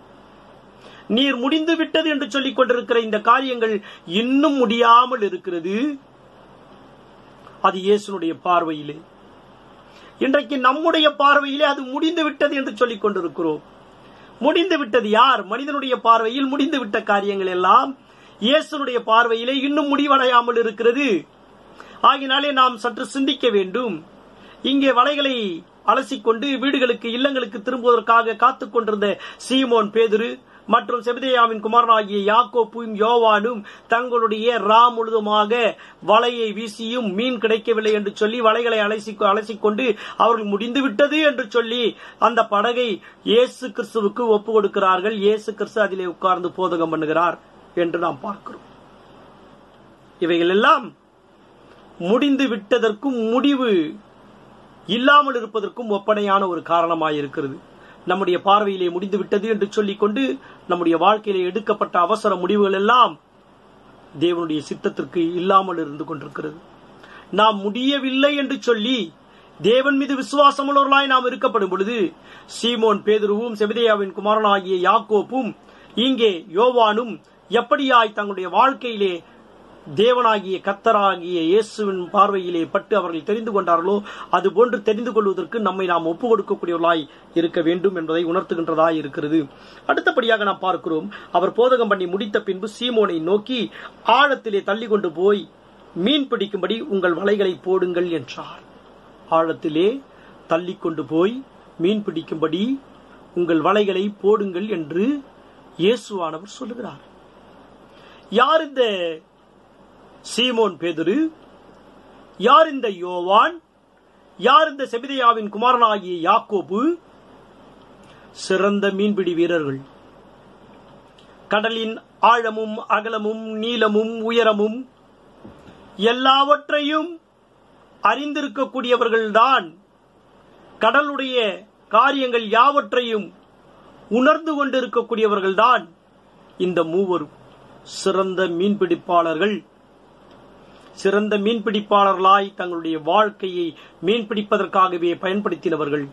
Speaker 2: நீர் முடிந்து விட்டது என்று சொல்லிக் கொண்டிருக்கிற இந்த காரியங்கள் இன்னும் முடியாமல் இருக்கிறது அது இயேசுனுடைய பார்வையிலே இன்றைக்கு நம்முடைய பார்வையிலே அது முடிந்து விட்டது என்று சொல்லிக் கொண்டிருக்கிறோம் முடிந்து விட்டது யார் மனிதனுடைய பார்வையில் முடிந்து விட்ட காரியங்கள் எல்லாம் இயேசுனுடைய பார்வையிலே இன்னும் முடிவடையாமல் இருக்கிறது ஆகினாலே நாம் சற்று சிந்திக்க வேண்டும் இங்கே வலைகளை அலசிக்கொண்டு வீடுகளுக்கு இல்லங்களுக்கு திரும்புவதற்காக காத்துக் கொண்டிருந்த சீமோன் பேதுரு மற்றும் செபதேயாவின் குமாரனாகிய யாக்கோப்பும் யோவானும் தங்களுடைய ரா முழுதுமாக வலையை வீசியும் மீன் கிடைக்கவில்லை என்று சொல்லி வலைகளை அலசி அலசிக்கொண்டு அவர்கள் முடிந்துவிட்டது என்று சொல்லி அந்த படகை இயேசு கிறிஸ்துவுக்கு ஒப்பு கொடுக்கிறார்கள் இயேசு கிறிஸ்து அதிலே உட்கார்ந்து போதகம் பண்ணுகிறார் என்று நாம் பார்க்கிறோம் இவைகள் எல்லாம் முடிந்து விட்டதற்கும் முடிவு இல்லாமல் இருப்பதற்கும் ஒப்பனையான ஒரு காரணமாயிருக்கிறது நம்முடைய பார்வையிலே முடிந்து விட்டது என்று சொல்லிக் கொண்டு நம்முடைய வாழ்க்கையிலே எடுக்கப்பட்ட அவசர முடிவுகள் எல்லாம் தேவனுடைய சித்தத்திற்கு இல்லாமல் இருந்து கொண்டிருக்கிறது நாம் முடியவில்லை என்று சொல்லி தேவன் மீது விசுவாசமுள்ளவர்களாய் நாம் இருக்கப்படும் பொழுது சீமோன் பேதுருவும் செபதேயாவின் குமாரனாகிய யாக்கோப்பும் இங்கே யோவானும் எப்படியாய் தங்களுடைய வாழ்க்கையிலே தேவனாகிய கத்தராகிய இயேசுவின் பார்வையிலே பட்டு அவர்கள் தெரிந்து கொண்டார்களோ அது போன்று தெரிந்து கொள்வதற்கு நம்மை நாம் ஒப்பு கொடுக்கக்கூடியவர்களாய் இருக்க வேண்டும் என்பதை உணர்த்துகின்றதாய் இருக்கிறது அடுத்தபடியாக நாம் பார்க்கிறோம் அவர் போதகம் பண்ணி முடித்த பின்பு சீமோனை நோக்கி ஆழத்திலே தள்ளி கொண்டு போய் மீன் பிடிக்கும்படி உங்கள் வலைகளை போடுங்கள் என்றார் ஆழத்திலே தள்ளி கொண்டு போய் மீன் பிடிக்கும்படி உங்கள் வலைகளை போடுங்கள் என்று இயேசுவானவர் சொல்லுகிறார் யார் இந்த சீமோன் பேதுரு யார் இந்த யோவான் யார் இந்த செபிதையாவின் குமாரனாகிய யாக்கோபு சிறந்த மீன்பிடி வீரர்கள் கடலின் ஆழமும் அகலமும் நீளமும் உயரமும் எல்லாவற்றையும் அறிந்திருக்கக்கூடியவர்கள்தான் கடலுடைய காரியங்கள் யாவற்றையும் உணர்ந்து கொண்டிருக்கக்கூடியவர்கள்தான் இந்த மூவரும் சிறந்த மீன்பிடிப்பாளர்கள் சிறந்த மீன்பிடிப்பாளர்களாய் தங்களுடைய வாழ்க்கையை மீன்பிடிப்பதற்காகவே பயன்படுத்தினவர்கள்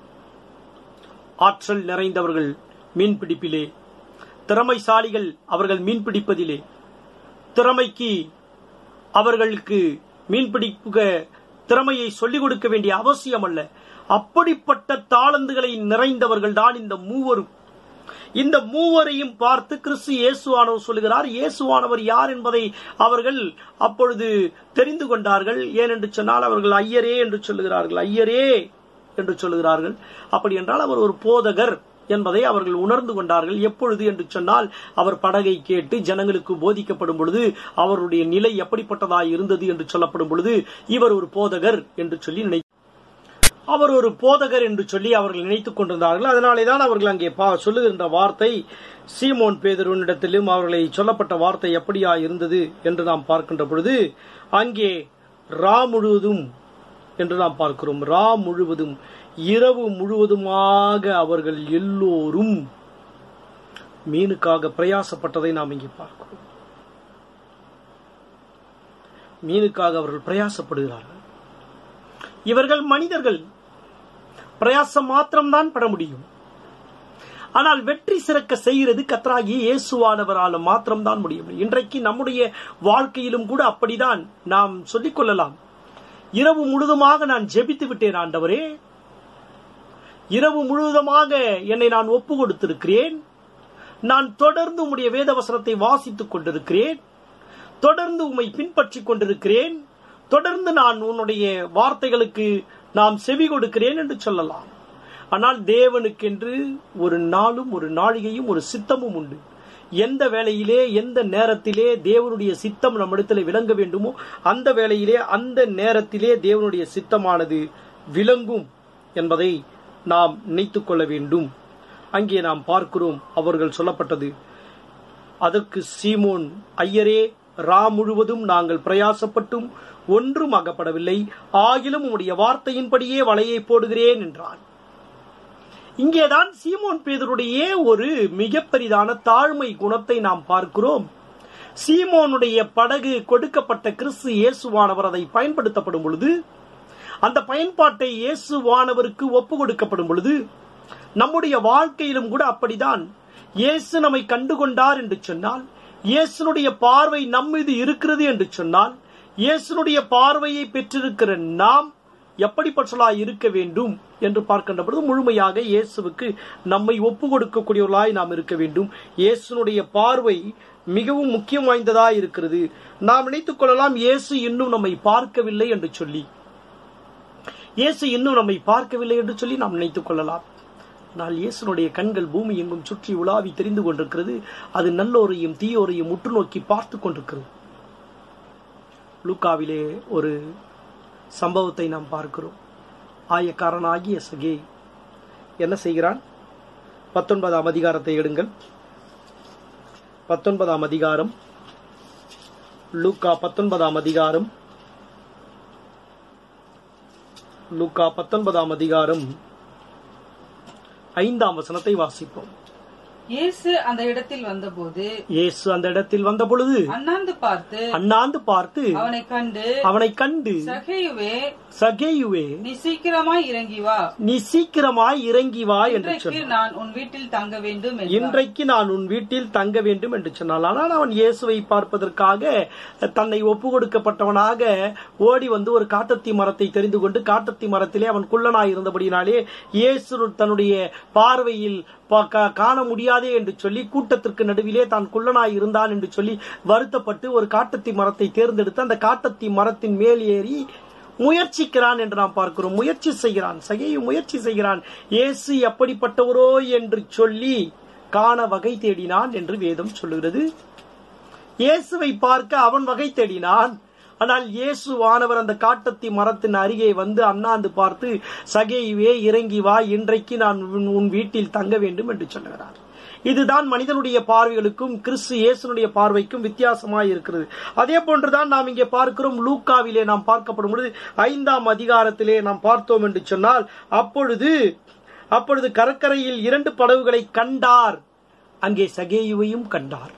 Speaker 2: ஆற்றல் நிறைந்தவர்கள் மீன்பிடிப்பிலே திறமைசாலிகள் அவர்கள் மீன்பிடிப்பதிலே திறமைக்கு அவர்களுக்கு மீன்பிடிக்க திறமையை சொல்லிக் கொடுக்க வேண்டிய அவசியம் அல்ல அப்படிப்பட்ட தாளந்துகளை நிறைந்தவர்கள் தான் இந்த மூவரும் இந்த மூவரையும் பார்த்து கிறிஸ்து இயேசுவானவர் சொல்லுகிறார் இயேசுவானவர் யார் என்பதை அவர்கள் அப்பொழுது தெரிந்து கொண்டார்கள் ஏனென்று சொன்னால் அவர்கள் ஐயரே என்று சொல்லுகிறார்கள் ஐயரே என்று சொல்லுகிறார்கள் அப்படி என்றால் அவர் ஒரு போதகர் என்பதை அவர்கள் உணர்ந்து கொண்டார்கள் எப்பொழுது என்று சொன்னால் அவர் படகை கேட்டு ஜனங்களுக்கு போதிக்கப்படும் பொழுது அவருடைய நிலை எப்படிப்பட்டதாய் இருந்தது என்று சொல்லப்படும் பொழுது இவர் ஒரு போதகர் என்று சொல்லி நினை அவர் ஒரு போதகர் என்று சொல்லி அவர்கள் நினைத்துக் கொண்டிருந்தார்கள் அதனாலே தான் அவர்கள் அங்கே பா- சொல்லுகின்ற வார்த்தை சீமோன் பேதருவனிடத்திலும் அவர்களை சொல்லப்பட்ட வார்த்தை எப்படியா இருந்தது என்று நாம் பார்க்கின்ற பொழுது அங்கே ரா முழுவதும் என்று நாம் பார்க்கிறோம் ரா முழுவதும் இரவு முழுவதுமாக அவர்கள் எல்லோரும் மீனுக்காக பிரயாசப்பட்டதை நாம் இங்கே பார்க்கிறோம் மீனுக்காக அவர்கள் பிரயாசப்படுகிறார்கள் இவர்கள் மனிதர்கள் பிரயாசம் மாத்திரம்தான் பட முடியும் ஆனால் வெற்றி சிறக்க செய்கிறது கத்ராகி இயேசுவானவரால் மாத்திரம்தான் முடியும் இன்றைக்கு நம்முடைய வாழ்க்கையிலும் கூட அப்படிதான் நாம் சொல்லிக் கொள்ளலாம் இரவு முழுதுமாக நான் ஜெபித்து விட்டேன் ஆண்டவரே இரவு முழுவதுமாக என்னை நான் ஒப்பு கொடுத்திருக்கிறேன் நான் தொடர்ந்து உம்முடைய வேதவசனத்தை வாசித்துக் கொண்டிருக்கிறேன் தொடர்ந்து உம்மை பின்பற்றிக் கொண்டிருக்கிறேன் தொடர்ந்து நான் உன்னுடைய வார்த்தைகளுக்கு நாம் செவி கொடுக்கிறேன் என்று சொல்லலாம் ஆனால் தேவனுக்கென்று ஒரு நாளும் ஒரு நாழிகையும் ஒரு சித்தமும் உண்டு எந்த வேளையிலே எந்த நேரத்திலே தேவனுடைய சித்தம் நம்மிடத்தில் விளங்க வேண்டுமோ அந்த வேளையிலே அந்த நேரத்திலே தேவனுடைய சித்தமானது விளங்கும் என்பதை நாம் நினைத்துக் கொள்ள வேண்டும் அங்கே நாம் பார்க்கிறோம் அவர்கள் சொல்லப்பட்டது அதற்கு சீமோன் ஐயரே ரா முழுவதும் நாங்கள் பிரயாசப்பட்டும் ஒன்றும் அகப்படவில்லை ஆகிலும் உம்முடைய வார்த்தையின்படியே வலையை போடுகிறேன் என்றான் இங்கேதான் சீமோன் பேதருடைய ஒரு மிக பெரிதான தாழ்மை குணத்தை நாம் பார்க்கிறோம் சீமோனுடைய படகு கொடுக்கப்பட்ட கிறிஸ்து இயேசுவானவர் அதை பயன்படுத்தப்படும் பொழுது அந்த பயன்பாட்டை இயேசுவானவருக்கு ஒப்பு கொடுக்கப்படும் பொழுது நம்முடைய வாழ்க்கையிலும் கூட அப்படிதான் இயேசு நம்மை கண்டுகொண்டார் என்று சொன்னால் இயேசுனுடைய பார்வை நம் மீது இருக்கிறது என்று சொன்னால் இயேசுனுடைய பார்வையை பெற்றிருக்கிற நாம் எப்படிப்பட்டவர்களாய் இருக்க வேண்டும் என்று பார்க்கின்ற பொழுது முழுமையாக இயேசுவுக்கு நம்மை ஒப்பு கொடுக்கக்கூடியவர்களாய் நாம் இருக்க வேண்டும் இயேசுனுடைய பார்வை மிகவும் முக்கியம் வாய்ந்ததாய் இருக்கிறது நாம் நினைத்துக் கொள்ளலாம் இயேசு இன்னும் நம்மை பார்க்கவில்லை என்று சொல்லி இயேசு இன்னும் நம்மை பார்க்கவில்லை என்று சொல்லி நாம் நினைத்துக் கொள்ளலாம் ஆனால் இயேசுனுடைய கண்கள் பூமி எங்கும் சுற்றி உலாவி தெரிந்து கொண்டிருக்கிறது அது நல்லோரையும் தீயோரையும் உற்று நோக்கி பார்த்து கொண்டிருக்கிறது லூக்காவிலே ஒரு சம்பவத்தை நாம் பார்க்கிறோம் ஆயக்காரனாகிய சகே என்ன செய்கிறான் பத்தொன்பதாம் அதிகாரத்தை எடுங்கள் பத்தொன்பதாம் அதிகாரம் லூக்கா பத்தொன்பதாம் அதிகாரம் லூக்கா பத்தொன்பதாம் அதிகாரம் ஐந்தாம் வசனத்தை வாசிப்போம்
Speaker 3: இயேசு அந்த இடத்தில் வந்தபோது
Speaker 2: இயேசு அந்த இடத்தில் வந்த பொழுது
Speaker 3: அண்ணாந்து பார்த்து
Speaker 2: அண்ணாந்து பார்த்து
Speaker 3: அவனை கண்டு
Speaker 2: அவனை கண்டு
Speaker 3: சகேயுவே
Speaker 2: சகேயுவே
Speaker 3: நீ சீக்கிரமாய் இறங்கி வா
Speaker 2: நீ சீக்கிரமாய் இறங்கி வா என்று
Speaker 3: இன்றைக்கு
Speaker 2: சொன்னான்
Speaker 3: நான் உன் வீட்டில் தங்க வேண்டும் என்றார்.
Speaker 2: இன்றைக்கு நான் உன் வீட்டில் தங்க வேண்டும் என்று சொன்னான் ஆனால் அவன் இயேசுவை பார்ப்பதற்காக தன்னை ஒப்பு கொடுக்கப்பட்டவனாக ஓடி வந்து ஒரு காட்டத்தி மரத்தை தெரிந்து கொண்டு காட்டத்தி மரத்திலே அவன் குள்ளனாய் இருந்தபடினாலே இயேசு தன்னுடைய பார்வையில் பா- கா- காண முடியாதே என்று சொல்லி கூட்டத்திற்கு நடுவிலே தான் குள்ளனாய் இருந்தான் என்று சொல்லி வருத்தப்பட்டு ஒரு காட்டத்தி மரத்தை தேர்ந்தெடுத்து அந்த காட்டத்தி மரத்தின் மேல் ஏறி முயற்சிக்கிறான் என்று நாம் பார்க்கிறோம் முயற்சி செய்கிறான் சகையை முயற்சி செய்கிறான் இயேசு எப்படிப்பட்டவரோ என்று சொல்லி காண வகை தேடினான் என்று வேதம் சொல்லுகிறது இயேசுவை பார்க்க அவன் வகை தேடினான் ஆனால் இயேசுவானவர் அந்த காட்டத்தி மரத்தின் அருகே வந்து அண்ணாந்து பார்த்து சகையுவே இறங்கி வா இன்றைக்கு நான் உன்- உன் வீட்டில் தங்க வேண்டும் என்று சொல்லுகிறார் இதுதான் மனிதனுடைய பார்வைகளுக்கும் கிறிஸ்து இயேசுனுடைய பார்வைக்கும் வித்தியாசமாய் இருக்கிறது அதே போன்றுதான் நாம் இங்கே பார்க்கிறோம் லூக்காவிலே நாம் பார்க்கப்படும் பொழுது ஐந்தாம் அதிகாரத்திலே நாம் பார்த்தோம் என்று சொன்னால் அப்பொழுது அப்பொழுது கடற்கரையில் இரண்டு படகுகளை கண்டார் அங்கே சகேயுவையும் கண்டார்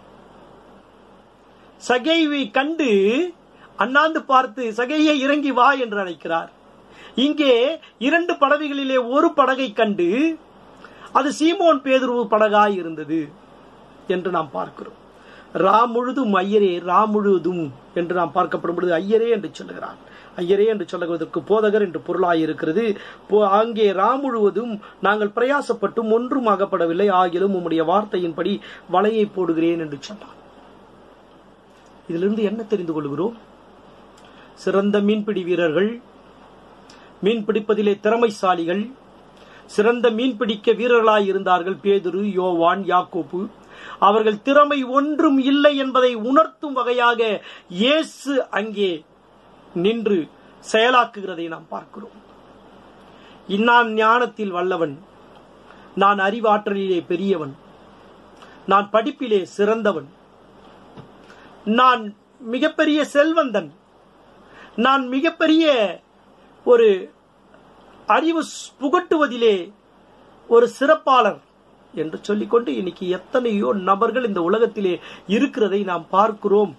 Speaker 2: சகைவை கண்டு அண்ணாந்து பார்த்து சகையை இறங்கி வா என்று அழைக்கிறார் இங்கே இரண்டு படகுகளிலே ஒரு படகை கண்டு அது சீமோன் பேதுருவு படகாய் இருந்தது என்று நாம் பார்க்கிறோம் ரா முழுதும் ஐயரே ரா முழுதும் என்று நாம் பார்க்கப்படும் பொழுது ஐயரே என்று சொல்லுகிறான் ஐயரே என்று சொல்லுவதற்கு போதகர் என்று பொருளாயிருக்கிறது போ- அங்கே ரா முழுவதும் நாங்கள் பிரயாசப்பட்டும் ஒன்றும் ஆகப்படவில்லை ஆகிலும் உம்முடைய வார்த்தையின்படி வலையை போடுகிறேன் என்று சொன்னான் இதிலிருந்து என்ன தெரிந்து கொள்கிறோம் சிறந்த மீன்பிடி வீரர்கள் மீன் பிடிப்பதிலே திறமைசாலிகள் சிறந்த மீன்பிடிக்க வீரர்களாய் இருந்தார்கள் பேதுரு யோவான் யாக்கோப்பு அவர்கள் திறமை ஒன்றும் இல்லை என்பதை உணர்த்தும் வகையாக இயேசு அங்கே நின்று செயலாக்குகிறதை நாம் பார்க்கிறோம் இன்னான் ஞானத்தில் வல்லவன் நான் அறிவாற்றலிலே பெரியவன் நான் படிப்பிலே சிறந்தவன் நான் மிகப்பெரிய செல்வந்தன் நான் மிகப்பெரிய ஒரு அறிவு ஸ்- புகட்டுவதிலே ஒரு சிறப்பாளர் என்று சொல்லிக்கொண்டு இன்னைக்கு எத்தனையோ நபர்கள் இந்த உலகத்திலே இருக்கிறதை நாம் பார்க்கிறோம்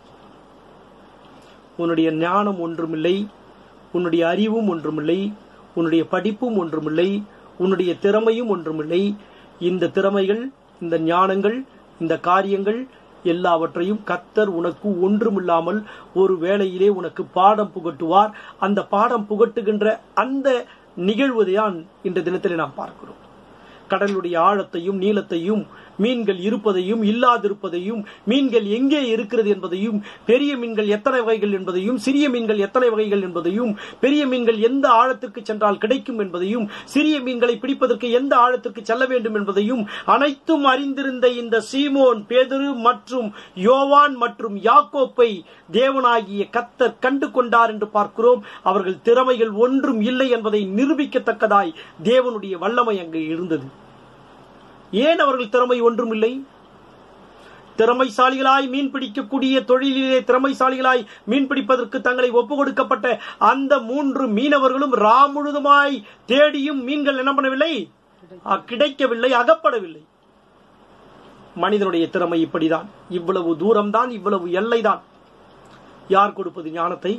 Speaker 2: உன்னுடைய ஞானம் ஒன்றுமில்லை உன்னுடைய அறிவும் ஒன்றுமில்லை உன்னுடைய படிப்பும் ஒன்றுமில்லை உன்னுடைய திறமையும் ஒன்றுமில்லை இந்த திறமைகள் இந்த ஞானங்கள் இந்த காரியங்கள் எல்லாவற்றையும் கத்தர் உனக்கு ஒன்றுமில்லாமல் ஒரு வேளையிலே உனக்கு பாடம் புகட்டுவார் அந்த பாடம் புகட்டுகின்ற அந்த நிகழ்வதைதான் இந்த தினத்திலே நாம் பார்க்கிறோம் கடலுடைய ஆழத்தையும் நீளத்தையும் மீன்கள் இருப்பதையும் இல்லாதிருப்பதையும் மீன்கள் எங்கே இருக்கிறது என்பதையும் பெரிய மீன்கள் எத்தனை வகைகள் என்பதையும் சிறிய மீன்கள் எத்தனை வகைகள் என்பதையும் பெரிய மீன்கள் எந்த ஆழத்திற்கு சென்றால் கிடைக்கும் என்பதையும் சிறிய மீன்களை பிடிப்பதற்கு எந்த ஆழத்திற்கு செல்ல வேண்டும் என்பதையும் அனைத்தும் அறிந்திருந்த இந்த சீமோன் பேதுரு மற்றும் யோவான் மற்றும் யாக்கோப்பை தேவனாகிய கத்தர் கண்டு கொண்டார் என்று பார்க்கிறோம் அவர்கள் திறமைகள் ஒன்றும் இல்லை என்பதை நிரூபிக்கத்தக்கதாய் தேவனுடைய வல்லமை அங்கு இருந்தது ஏன் அவர்கள் திறமை ஒன்றும் இல்லை திறமைசாலிகளாய் மீன் பிடிக்கக்கூடிய தொழிலிலே திறமைசாலிகளாய் மீன் பிடிப்பதற்கு தங்களை ஒப்பு கொடுக்கப்பட்ட அந்த மூன்று மீனவர்களும் ரா முழுதுமாய் தேடியும் மீன்கள் என்ன பண்ணவில்லை அ, கிடைக்கவில்லை அகப்படவில்லை மனிதனுடைய திறமை இப்படிதான் இவ்வளவு தூரம்தான் இவ்வளவு எல்லைதான் யார் கொடுப்பது ஞானத்தை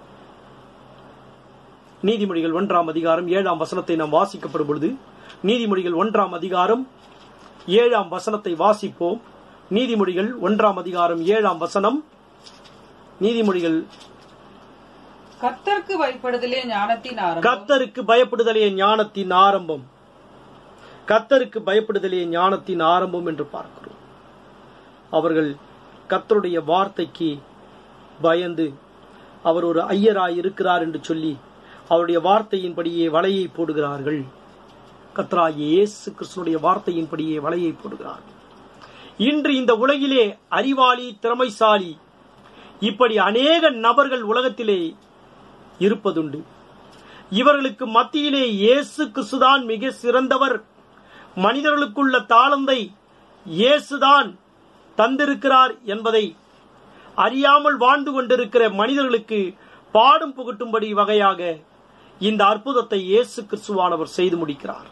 Speaker 2: நீதிமொழிகள் ஒன்றாம் அதிகாரம் ஏழாம் வசனத்தை நாம் வாசிக்கப்படும் பொழுது நீதிமொழிகள் ஒன்றாம் அதிகாரம் ஏழாம் வசனத்தை வாசிப்போம் நீதிமொழிகள் ஒன்றாம் அதிகாரம் ஏழாம் வசனம் நீதிமொழிகள்
Speaker 3: கர்த்தருக்கு பயப்படுதலே ஞானத்தின் ஆரம்பம்
Speaker 2: கத்தருக்கு பயப்படுதலே ஞானத்தின் ஆரம்பம் கத்தருக்கு பயப்படுதலே ஞானத்தின் ஆரம்பம் என்று பார்க்கிறோம் அவர்கள் கத்தருடைய வார்த்தைக்கு பயந்து அவர் ஒரு ஐயராய் இருக்கிறார் என்று சொல்லி அவருடைய வார்த்தையின்படியே வலையை போடுகிறார்கள் கத்ராகிய இயேசு கிறிஸ்துனுடைய வார்த்தையின்படியே வலையை போடுகிறார்கள் இன்று இந்த உலகிலே அறிவாளி திறமைசாலி இப்படி அநேக நபர்கள் உலகத்திலே இருப்பதுண்டு இவர்களுக்கு மத்தியிலே இயேசு கிறிஸ்துதான் மிக சிறந்தவர் மனிதர்களுக்குள்ள தாளந்தை இயேசுதான் தந்திருக்கிறார் என்பதை அறியாமல் வாழ்ந்து கொண்டிருக்கிற மனிதர்களுக்கு பாடும் புகட்டும்படி வகையாக இந்த அற்புதத்தை இயேசு கிறிஸ்துவானவர் செய்து முடிக்கிறார்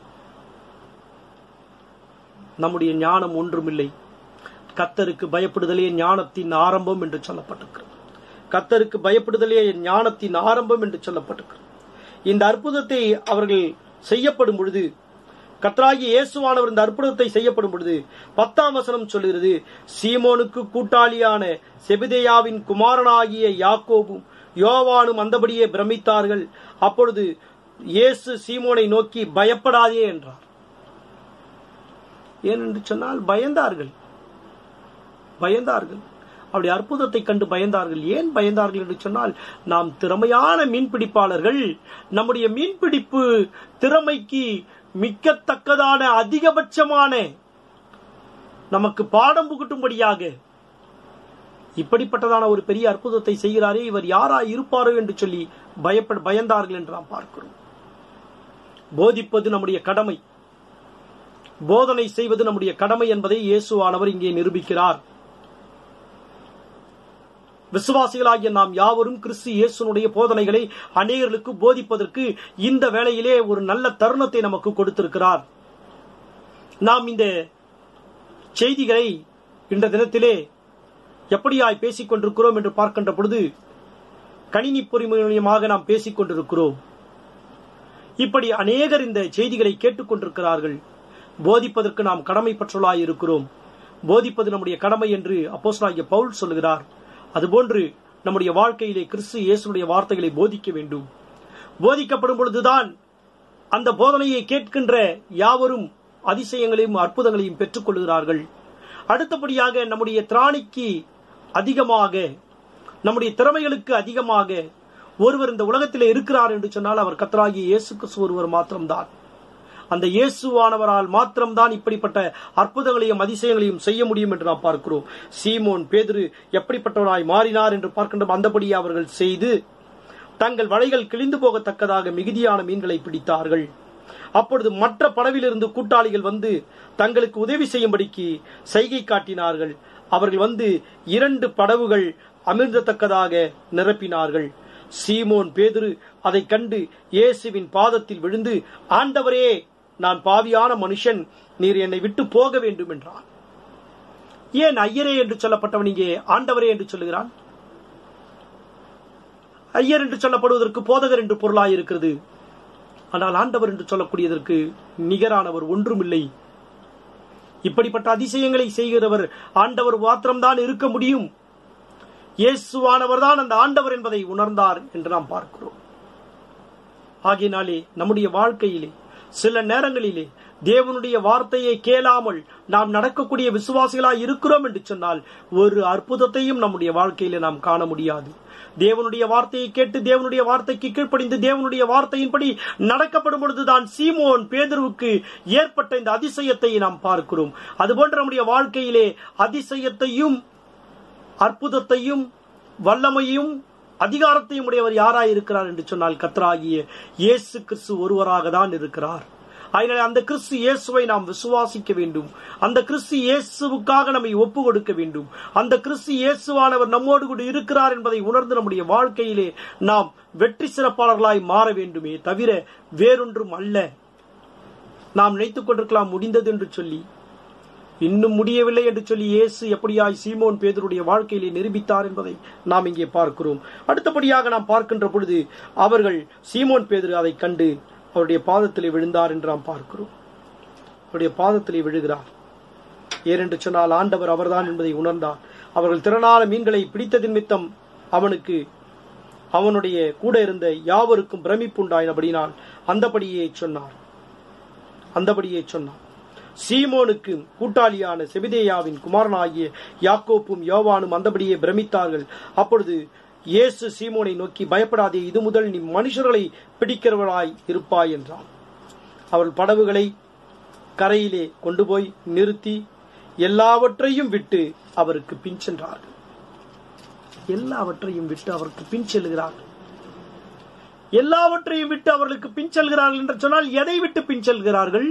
Speaker 2: நம்முடைய ஞானம் ஒன்றுமில்லை கத்தருக்கு பயப்படுதலே ஞானத்தின் ஆரம்பம் என்று சொல்லப்பட்டிருக்கிறது கத்தருக்கு பயப்படுதலே ஞானத்தின் ஆரம்பம் என்று சொல்லப்பட்டிருக்கிறது இந்த அற்புதத்தை அவர்கள் செய்யப்படும் பொழுது கத்ராகி இயேசுவானவர் இந்த அற்புதத்தை செய்யப்படும் பொழுது பத்தாம் வசனம் சொல்லுகிறது சீமோனுக்கு கூட்டாளியான செபிதேயாவின் குமாரனாகிய யாக்கோபும் யோவானும் அந்தபடியே பிரமித்தார்கள் அப்பொழுது இயேசு சீமோனை நோக்கி பயப்படாதே என்றார் ஏனென்று சொன்னால் பயந்தார்கள் பயந்தார்கள் அவருடைய அற்புதத்தை கண்டு பயந்தார்கள் ஏன் பயந்தார்கள் என்று சொன்னால் நாம் திறமையான மீன்பிடிப்பாளர்கள் நம்முடைய மீன்பிடிப்பு திறமைக்கு மிக்கத்தக்கதான அதிகபட்சமான நமக்கு பாடம் புகட்டும்படியாக இப்படிப்பட்டதான ஒரு பெரிய அற்புதத்தை செய்கிறாரே இவர் யாரா இருப்பாரோ என்று சொல்லி பயப்பட பயந்தார்கள் என்று நாம் பார்க்கிறோம் போதிப்பது நம்முடைய கடமை போதனை செய்வது நம்முடைய கடமை என்பதை இயேசுவானவர் இங்கே நிரூபிக்கிறார் விசுவாசிகளாகிய நாம் யாவரும் கிறிஸ்து இயேசுனுடைய போதனைகளை அநேகர்களுக்கு போதிப்பதற்கு இந்த வேளையிலே ஒரு நல்ல தருணத்தை நமக்கு கொடுத்திருக்கிறார் நாம் இந்த செய்திகளை இந்த தினத்திலே எப்படியாய் பேசிக் கொண்டிருக்கிறோம் என்று பார்க்கின்ற பொழுது கணினி பொறிமுறையமாக நாம் பேசிக் கொண்டிருக்கிறோம் இப்படி அநேகர் இந்த செய்திகளை கேட்டுக்கொண்டிருக்கிறார்கள் போதிப்பதற்கு நாம் கடமைப்பற்றுள்ளாய் இருக்கிறோம் போதிப்பது நம்முடைய கடமை என்று அப்போஸ்தலனாகிய பவுல் சொல்லுகிறார் அதுபோன்று நம்முடைய வாழ்க்கையிலே கிறிஸ்து இயேசுடைய வார்த்தைகளை போதிக்க வேண்டும் போதிக்கப்படும் பொழுதுதான் அந்த போதனையை கேட்கின்ற யாவரும் அதிசயங்களையும் அற்புதங்களையும் பெற்றுக் கொள்கிறார்கள் அடுத்தபடியாக நம்முடைய திராணிக்கு அதிகமாக நம்முடைய திறமைகளுக்கு அதிகமாக ஒருவர் இந்த உலகத்திலே இருக்கிறார் என்று சொன்னால் அவர் கத்தராகிய இயேசு கிறிஸ்து ஒருவர் மாத்திரம்தான் அந்த இயேசுவானவரால் மாத்திரம்தான் இப்படிப்பட்ட அற்புதங்களையும் அதிசயங்களையும் செய்ய முடியும் என்று நாம் பார்க்கிறோம் சீமோன் பேதுரு எப்படிப்பட்டவராய் மாறினார் என்று பார்க்கின்றோம் அந்தபடியே அவர்கள் செய்து தங்கள் வலைகள் கிழிந்து போகத்தக்கதாக மிகுதியான மீன்களை பிடித்தார்கள் அப்பொழுது மற்ற படவிலிருந்து கூட்டாளிகள் வந்து தங்களுக்கு உதவி செய்யும்படிக்கு செய்கை காட்டினார்கள் அவர்கள் வந்து இரண்டு படவுகள் அமிர்ந்தத்தக்கதாக நிரப்பினார்கள் சீமோன் பேதுரு அதைக் கண்டு இயேசுவின் பாதத்தில் விழுந்து ஆண்டவரே நான் பாவியான மனுஷன் நீர் என்னை விட்டு போக வேண்டும் என்றான் ஏன் ஐயரே என்று சொல்லப்பட்டவன் இங்கே ஆண்டவரே என்று சொல்லுகிறான் ஐயர் என்று சொல்லப்படுவதற்கு போதகர் என்று பொருளாயிருக்கிறது ஆனால் ஆண்டவர் என்று சொல்லக்கூடியதற்கு நிகரானவர் ஒன்றுமில்லை இப்படிப்பட்ட அதிசயங்களை செய்கிறவர் ஆண்டவர் மாத்திரம்தான் இருக்க முடியும் இயேசுவானவர் தான் அந்த ஆண்டவர் என்பதை உணர்ந்தார் என்று நாம் பார்க்கிறோம் ஆகையினாலே நம்முடைய வாழ்க்கையிலே சில நேரங்களிலே தேவனுடைய வார்த்தையை கேளாமல் நாம் நடக்கக்கூடிய விசுவாசிகளாய் இருக்கிறோம் என்று சொன்னால் ஒரு அற்புதத்தையும் நம்முடைய வாழ்க்கையில நாம் காண முடியாது தேவனுடைய வார்த்தையை கேட்டு தேவனுடைய வார்த்தைக்கு கீழ்ப்படிந்து தேவனுடைய வார்த்தையின்படி நடக்கப்படும் பொழுதுதான் சீமோன் பேதருவுக்கு ஏற்பட்ட இந்த அதிசயத்தை நாம் பார்க்கிறோம் அதுபோன்று நம்முடைய வாழ்க்கையிலே அதிசயத்தையும் அற்புதத்தையும் வல்லமையும் அதிகாரத்தையும் உடையவர் யாராய் இருக்கிறார் என்று சொன்னால் கத்தராகிய இயேசு கிறிஸ்து ஒருவராக தான் இருக்கிறார் அதனால அந்த கிறிஸ்து இயேசுவை நாம் விசுவாசிக்க வேண்டும் அந்த கிறிஸ்து இயேசுவுக்காக நம்மை ஒப்பு கொடுக்க வேண்டும் அந்த கிறிஸ்து இயேசுவானவர் நம்மோடு கூட இருக்கிறார் என்பதை உணர்ந்து நம்முடைய வாழ்க்கையிலே நாம் வெற்றி சிறப்பாளர்களாய் மாற வேண்டுமே தவிர வேறொன்றும் அல்ல நாம் நினைத்துக் கொண்டிருக்கலாம் முடிந்தது என்று சொல்லி இன்னும் முடியவில்லை என்று சொல்லி இயேசு எப்படியாய் சீமோன் பேதருடைய வாழ்க்கையிலே நிரூபித்தார் என்பதை நாம் இங்கே பார்க்கிறோம் அடுத்தபடியாக நாம் பார்க்கின்ற பொழுது அவர்கள் சீமோன் பேதுரு அதை கண்டு அவருடைய பாதத்திலே விழுந்தார் என்று நாம் பார்க்கிறோம் அவருடைய பாதத்திலே விழுகிறார் ஏனென்று சொன்னால் ஆண்டவர் அவர்தான் என்பதை உணர்ந்தார் அவர்கள் திறனான மீன்களை பிடித்தது நிமித்தம் அவனுக்கு அவனுடைய கூட இருந்த யாவருக்கும் பிரமிப்பு உண்டாயினபடினால் அந்தபடியே சொன்னார் அந்தபடியே சொன்னார் சீமோனுக்கு கூட்டாளியான செபிதேயாவின் குமாரனாகிய யாக்கோப்பும் யோவானும் அந்தபடியே பிரமித்தார்கள் அப்பொழுது இயேசு சீமோனை நோக்கி பயப்படாதே இது முதல் நீ மனுஷர்களை பிடிக்கிறவராய் இருப்பாய் என்றார் அவர்கள் படவுகளை கரையிலே கொண்டு போய் நிறுத்தி எல்லாவற்றையும் விட்டு அவருக்கு பின் சென்றார்கள் எல்லாவற்றையும் விட்டு அவருக்கு பின் செல்கிறார்கள் எல்லாவற்றையும் விட்டு அவர்களுக்கு பின் செல்கிறார்கள் என்று சொன்னால் எதை விட்டு பின் செல்கிறார்கள்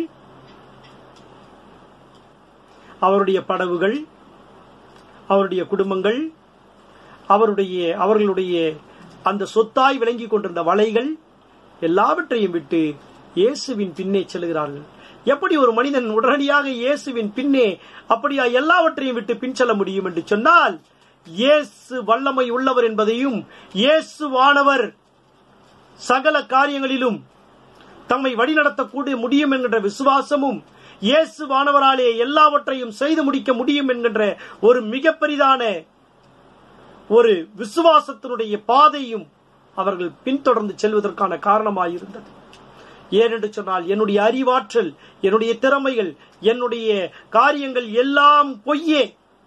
Speaker 2: அவருடைய படவுகள் அவருடைய குடும்பங்கள் அவருடைய அவர்களுடைய அந்த சொத்தாய் விளங்கிக் கொண்டிருந்த வலைகள் எல்லாவற்றையும் விட்டு இயேசுவின் பின்னே செல்கிறார்கள் எப்படி ஒரு மனிதன் உடனடியாக இயேசுவின் பின்னே அப்படியா எல்லாவற்றையும் விட்டு பின் செல்ல முடியும் என்று சொன்னால் இயேசு வல்லமை உள்ளவர் என்பதையும் இயேசுவானவர் சகல காரியங்களிலும் தம்மை வழிநடத்தக்கூடிய முடியும் என்கின்ற விசுவாசமும் இயேசுவானவராலே எல்லாவற்றையும் செய்து முடிக்க முடியும் என்கின்ற ஒரு மிக பெரிதான ஒரு விசுவாசத்தினுடைய பாதையும் அவர்கள் பின்தொடர்ந்து செல்வதற்கான காரணமாயிருந்தது ஏனென்று சொன்னால் என்னுடைய அறிவாற்றல் என்னுடைய திறமைகள் என்னுடைய காரியங்கள் எல்லாம் பொய்யே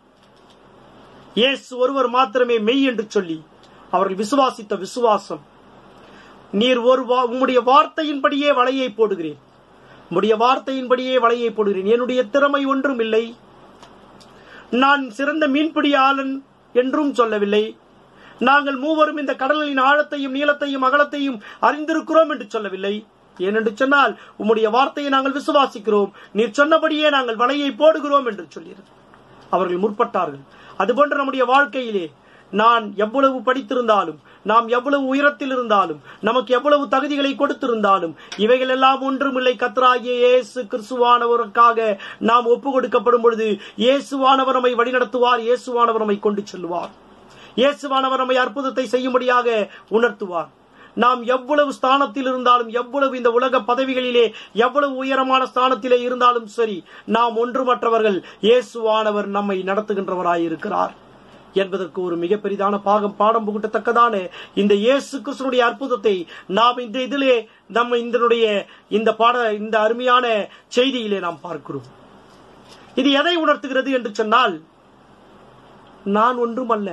Speaker 2: இயேசு ஒருவர் மாத்திரமே மெய் என்று சொல்லி அவர்கள் விசுவாசித்த விசுவாசம் நீர் ஒரு வா- உம்முடைய வார்த்தையின்படியே வலையை போடுகிறேன் உம்முடைய வார்த்தையின்படியே வலையை போடுகிறேன் என்னுடைய திறமை ஒன்றும் இல்லை நான் சிறந்த மீன்பிடியாளன் என்றும் சொல்லவில்லை நாங்கள் மூவரும் இந்த கடலின் ஆழத்தையும் நீளத்தையும் அகலத்தையும் அறிந்திருக்கிறோம் என்று சொல்லவில்லை ஏனென்று சொன்னால் உம்முடைய வார்த்தையை நாங்கள் விசுவாசிக்கிறோம் நீர் சொன்னபடியே நாங்கள் வலையை போடுகிறோம் என்று சொல்லியிருந்தார் அவர்கள் முற்பட்டார்கள் அதுபோன்று நம்முடைய வாழ்க்கையிலே நான் எவ்வளவு படித்திருந்தாலும் நாம் எவ்வளவு உயரத்தில் இருந்தாலும் நமக்கு எவ்வளவு தகுதிகளை கொடுத்திருந்தாலும் இவைகள் எல்லாம் ஒன்றுமில்லை கத்ராகிய இயேசு கிறிஸ்துவானவருக்காக நாம் ஒப்பு கொடுக்கப்படும் பொழுது இயேசுவானவர் நம்மை வழிநடத்துவார் இயேசுவானவர் நம்மை கொண்டு செல்வார் இயேசுவானவர் நம்மை அற்புதத்தை செய்யும்படியாக உணர்த்துவார் நாம் எவ்வளவு ஸ்தானத்தில் இருந்தாலும் எவ்வளவு இந்த உலக பதவிகளிலே எவ்வளவு உயரமான ஸ்தானத்திலே இருந்தாலும் சரி நாம் ஒன்றுமற்றவர்கள் இயேசுவானவர் நம்மை நடத்துகின்றவராய் இருக்கிறார் என்பதற்கு ஒரு மிக பெரிதான பாகம் பாடம் புகட்டத்தக்கதான இந்த இயேசு கிறிஸ்துனுடைய அற்புதத்தை நாம் இந்த இதிலே நம்ம இதனுடைய இந்த பாட இந்த அருமையான செய்தியிலே நாம் பார்க்கிறோம் இது எதை உணர்த்துகிறது என்று சொன்னால் நான் ஒன்றும் அல்ல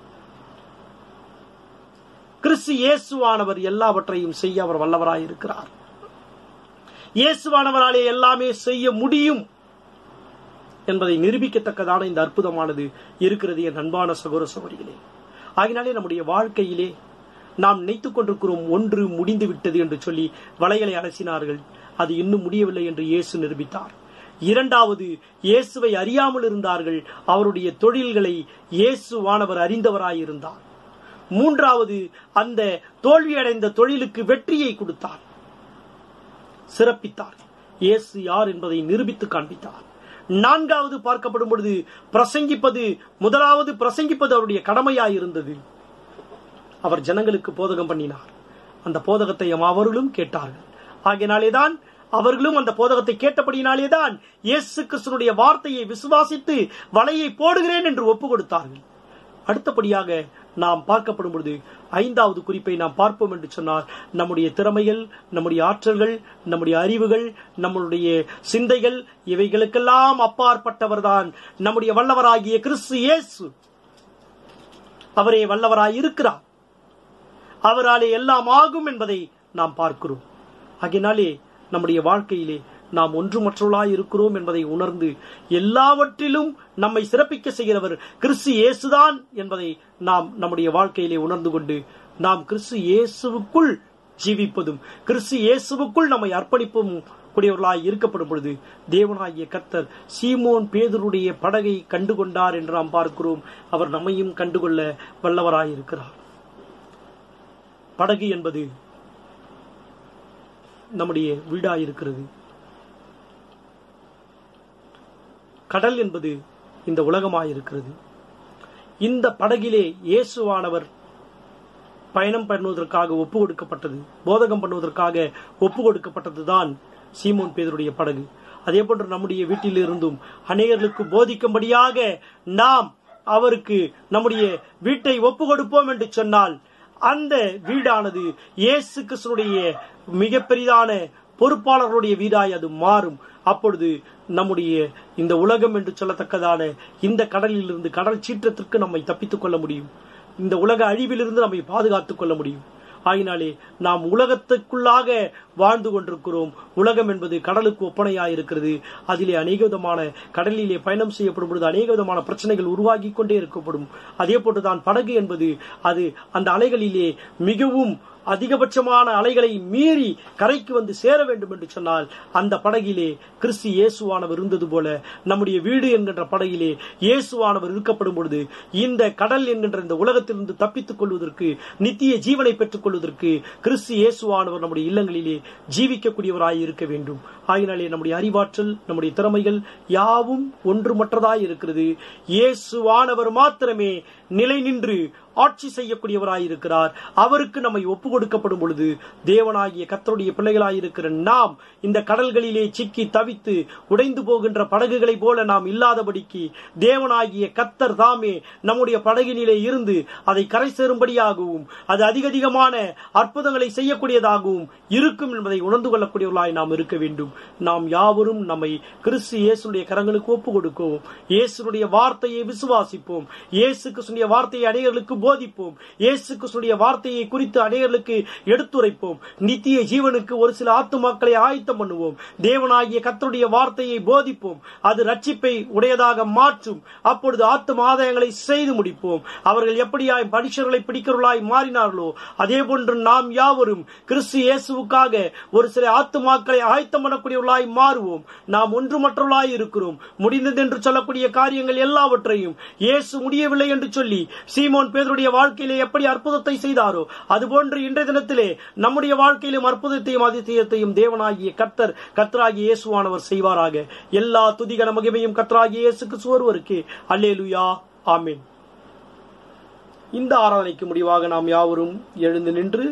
Speaker 2: கிறிஸ்து இயேசுவானவர் எல்லாவற்றையும் செய்ய அவர் வல்லவராய் இருக்கிறார் இயேசுவானவராலே எல்லாமே செய்ய முடியும் என்பதை நிரூபிக்கத்தக்கதான இந்த அற்புதமானது இருக்கிறது என் அன்பான சகோர சகோதரிகளே ஆகினாலே நம்முடைய வாழ்க்கையிலே நாம் நினைத்துக் கொண்டிருக்கிறோம் ஒன்று முடிந்து விட்டது என்று சொல்லி வலைகளை அலசினார்கள் அது இன்னும் முடியவில்லை என்று இயேசு நிரூபித்தார் இரண்டாவது இயேசுவை அறியாமல் இருந்தார்கள் அவருடைய தொழில்களை இயேசுவானவர் அறிந்தவராயிருந்தார் மூன்றாவது அந்த தோல்வியடைந்த தொழிலுக்கு வெற்றியை கொடுத்தார் சிறப்பித்தார் இயேசு யார் என்பதை நிரூபித்து காண்பித்தார் நான்காவது பார்க்கப்படும் பொழுது பிரசங்கிப்பது முதலாவது பிரசங்கிப்பது அவருடைய கடமையாயிருந்தது அவர் ஜனங்களுக்கு போதகம் பண்ணினார் அந்த போதகத்தை அவர்களும் கேட்டார்கள் ஆகையினாலேதான் அவர்களும் அந்த போதகத்தை கேட்டபடியினாலேதான் இயேசு கிறிஸ்துனுடைய வார்த்தையை விசுவாசித்து வலையை போடுகிறேன் என்று ஒப்பு கொடுத்தார்கள் அடுத்தபடியாக நாம் பார்க்கப்படும் பொழுது ஐந்தாவது குறிப்பை நாம் பார்ப்போம் என்று சொன்னால் நம்முடைய திறமைகள் நம்முடைய ஆற்றல்கள் நம்முடைய அறிவுகள் நம்முடைய சிந்தைகள் இவைகளுக்கெல்லாம் அப்பாற்பட்டவர்தான் நம்முடைய வல்லவராகிய கிறிஸ்து இயேசு அவரே வல்லவராய் இருக்கிறார் அவராலே எல்லாம் ஆகும் என்பதை நாம் பார்க்கிறோம் ஆகினாலே நம்முடைய வாழ்க்கையிலே நாம் ஒன்றுமற்றவர்களாய் இருக்கிறோம் என்பதை உணர்ந்து எல்லாவற்றிலும் நம்மை சிறப்பிக்க செய்கிறவர் கிறிஸ்து இயேசுதான் என்பதை நாம் நம்முடைய வாழ்க்கையிலே உணர்ந்து கொண்டு நாம் கிறிஸ்து இயேசுவுக்குள் ஜீவிப்பதும் கிறிஸ்து இயேசுவுக்குள் நம்மை அர்ப்பணிப்பும் கூடியவர்களாய் இருக்கப்படும் பொழுது தேவனாகிய கர்த்தர் சீமோன் பேதருடைய படகை கண்டுகொண்டார் என்று நாம் பார்க்கிறோம் அவர் நம்மையும் கண்டுகொள்ள வல்லவராய் இருக்கிறார் படகு என்பது நம்முடைய வீடாயிருக்கிறது கடல் என்பது இந்த உலகமாயிருக்கிறது இந்த படகிலே இயேசுவானவர் பயணம் பண்ணுவதற்காக ஒப்பு கொடுக்கப்பட்டது போதகம் பண்ணுவதற்காக ஒப்பு கொடுக்கப்பட்டதுதான் சீமோன் பேதருடைய படகு அதே போன்று நம்முடைய வீட்டில் இருந்தும் அநேகர்களுக்கு போதிக்கும்படியாக நாம் அவருக்கு நம்முடைய வீட்டை ஒப்பு கொடுப்போம் என்று சொன்னால் அந்த வீடானது இயேசு கிறிஸ்துடைய மிக பெரிதான பொறுப்பாளர்களுடைய வீடாய் அது மாறும் அப்பொழுது நம்முடைய இந்த உலகம் என்று சொல்லத்தக்கதான இந்த கடலில் இருந்து கடல் சீற்றத்திற்கு நம்மை தப்பித்துக் கொள்ள முடியும் இந்த உலக அழிவிலிருந்து நம்மை பாதுகாத்துக் கொள்ள முடியும் ஆகினாலே நாம் உலகத்துக்குள்ளாக வாழ்ந்து கொண்டிருக்கிறோம் உலகம் என்பது கடலுக்கு ஒப்பனையாயிருக்கிறது அதிலே அநேக விதமான கடலிலே பயணம் செய்யப்படும் பொழுது அநேக விதமான பிரச்சனைகள் உருவாகி கொண்டே இருக்கப்படும் அதே போன்றுதான் படகு என்பது அது அந்த அலைகளிலே மிகவும் அதிகபட்சமான அலைகளை மீறி கரைக்கு வந்து சேர வேண்டும் என்று சொன்னால் அந்த படகிலே கிறிஸ்து இயேசுவானவர் இருந்தது போல நம்முடைய வீடு என்கின்ற படகிலே இயேசுவானவர் இருக்கப்படும் பொழுது இந்த கடல் என்கின்ற இந்த உலகத்திலிருந்து தப்பித்துக் கொள்வதற்கு நித்திய ஜீவனை பெற்றுக் கொள்வதற்கு கிறிஸ்து இயேசுவானவர் நம்முடைய இல்லங்களிலே ஜீவிக்கக்கூடியவராய் இருக்க வேண்டும் ஆகினாலே நம்முடைய அறிவாற்றல் நம்முடைய திறமைகள் யாவும் ஒன்றுமற்றதாய் இருக்கிறது இயேசுவானவர் மாத்திரமே நிலை நின்று ஆட்சி செய்யக்கூடியவராயிருக்கிறார் அவருக்கு நம்மை ஒப்பு கொடுக்கப்படும் பொழுது தேவனாகிய கத்தருடைய பிள்ளைகளாயிருக்கிற நாம் இந்த கடல்களிலே சிக்கி தவித்து உடைந்து போகின்ற படகுகளைப் போல நாம் இல்லாதபடிக்கு தேவனாகிய கத்தர் தாமே நம்முடைய படகினிலே இருந்து அதை கரை சேரும்படியாகவும் அது அதிக அதிகமான அற்புதங்களை செய்யக்கூடியதாகவும் இருக்கும் என்பதை உணர்ந்து கொள்ளக்கூடியவர்களாய் நாம் இருக்க வேண்டும் நாம் யாவரும் நம்மை கிறிஸ்து இயேசுடைய கரங்களுக்கு ஒப்பு கொடுக்கவும் இயேசுடைய வார்த்தையை விசுவாசிப்போம் இயேசு கிறிஸ்துடைய வார்த்தையை அநேகர்களுக்கு போதிப்போம் இயேசு கிறிஸ்துடைய வார்த்தையை குறித்து அநேகர்களுக்கு எடுத்துரைப்போம் நித்திய ஜீவனுக்கு ஒரு சில ஆத்துமாக்களை ஆயத்தம் பண்ணுவோம் தேவனாகிய கத்தருடைய வார்த்தையை போதிப்போம் அது ரட்சிப்பை உடையதாக மாற்றும் அப்பொழுது ஆத்தும ஆதாயங்களை செய்து முடிப்போம் அவர்கள் எப்படியாய் மனுஷர்களை பிடிக்கிறவர்களாய் மாறினார்களோ அதே போன்று நாம் யாவரும் கிறிஸ்து இயேசுவுக்காக ஒரு சில ஆத்துமாக்களை ஆயத்தம் பண்ணக்கூடியவர்களாய் மாறுவோம் நாம் ஒன்றுமற்றவர்களாய் இருக்கிறோம் முடிந்தது என்று சொல்லக்கூடிய காரியங்கள் எல்லாவற்றையும் இயேசு முடியவில்லை என்று சொல்லி சீமோன் பேதருடைய வாழ்க்கையிலே எப்படி அற்புதத்தை செய்தாரோ அதுபோன்று இன்றைய தினத்திலே நம்முடைய வாழ்க்கையிலும் அற்புதத்தையும் அதிசயத்தையும் தேவனாகிய கர்த்தர் கர்த்தராகிய இயேசுவானவர் செய்வாராக எல்லா துதிகன மகிமையும் கர்த்தராகிய இயேசுக்கு ஒருவருக்கு அல்லேலுயா ஆமென் இந்த ஆராதனைக்கு முடிவாக நாம் யாவரும் எழுந்து நின்று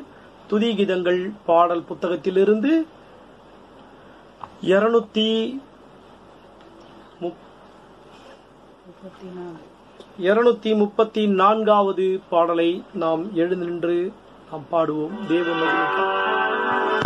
Speaker 2: துதிகிதங்கள் பாடல் புத்தகத்திலிருந்து இருநூத்தி இருநூத்தி முப்பத்தி நான்காவது பாடலை நாம் எழுந்து நாம் பாடுவோம் தேவ மகிமைக்காக.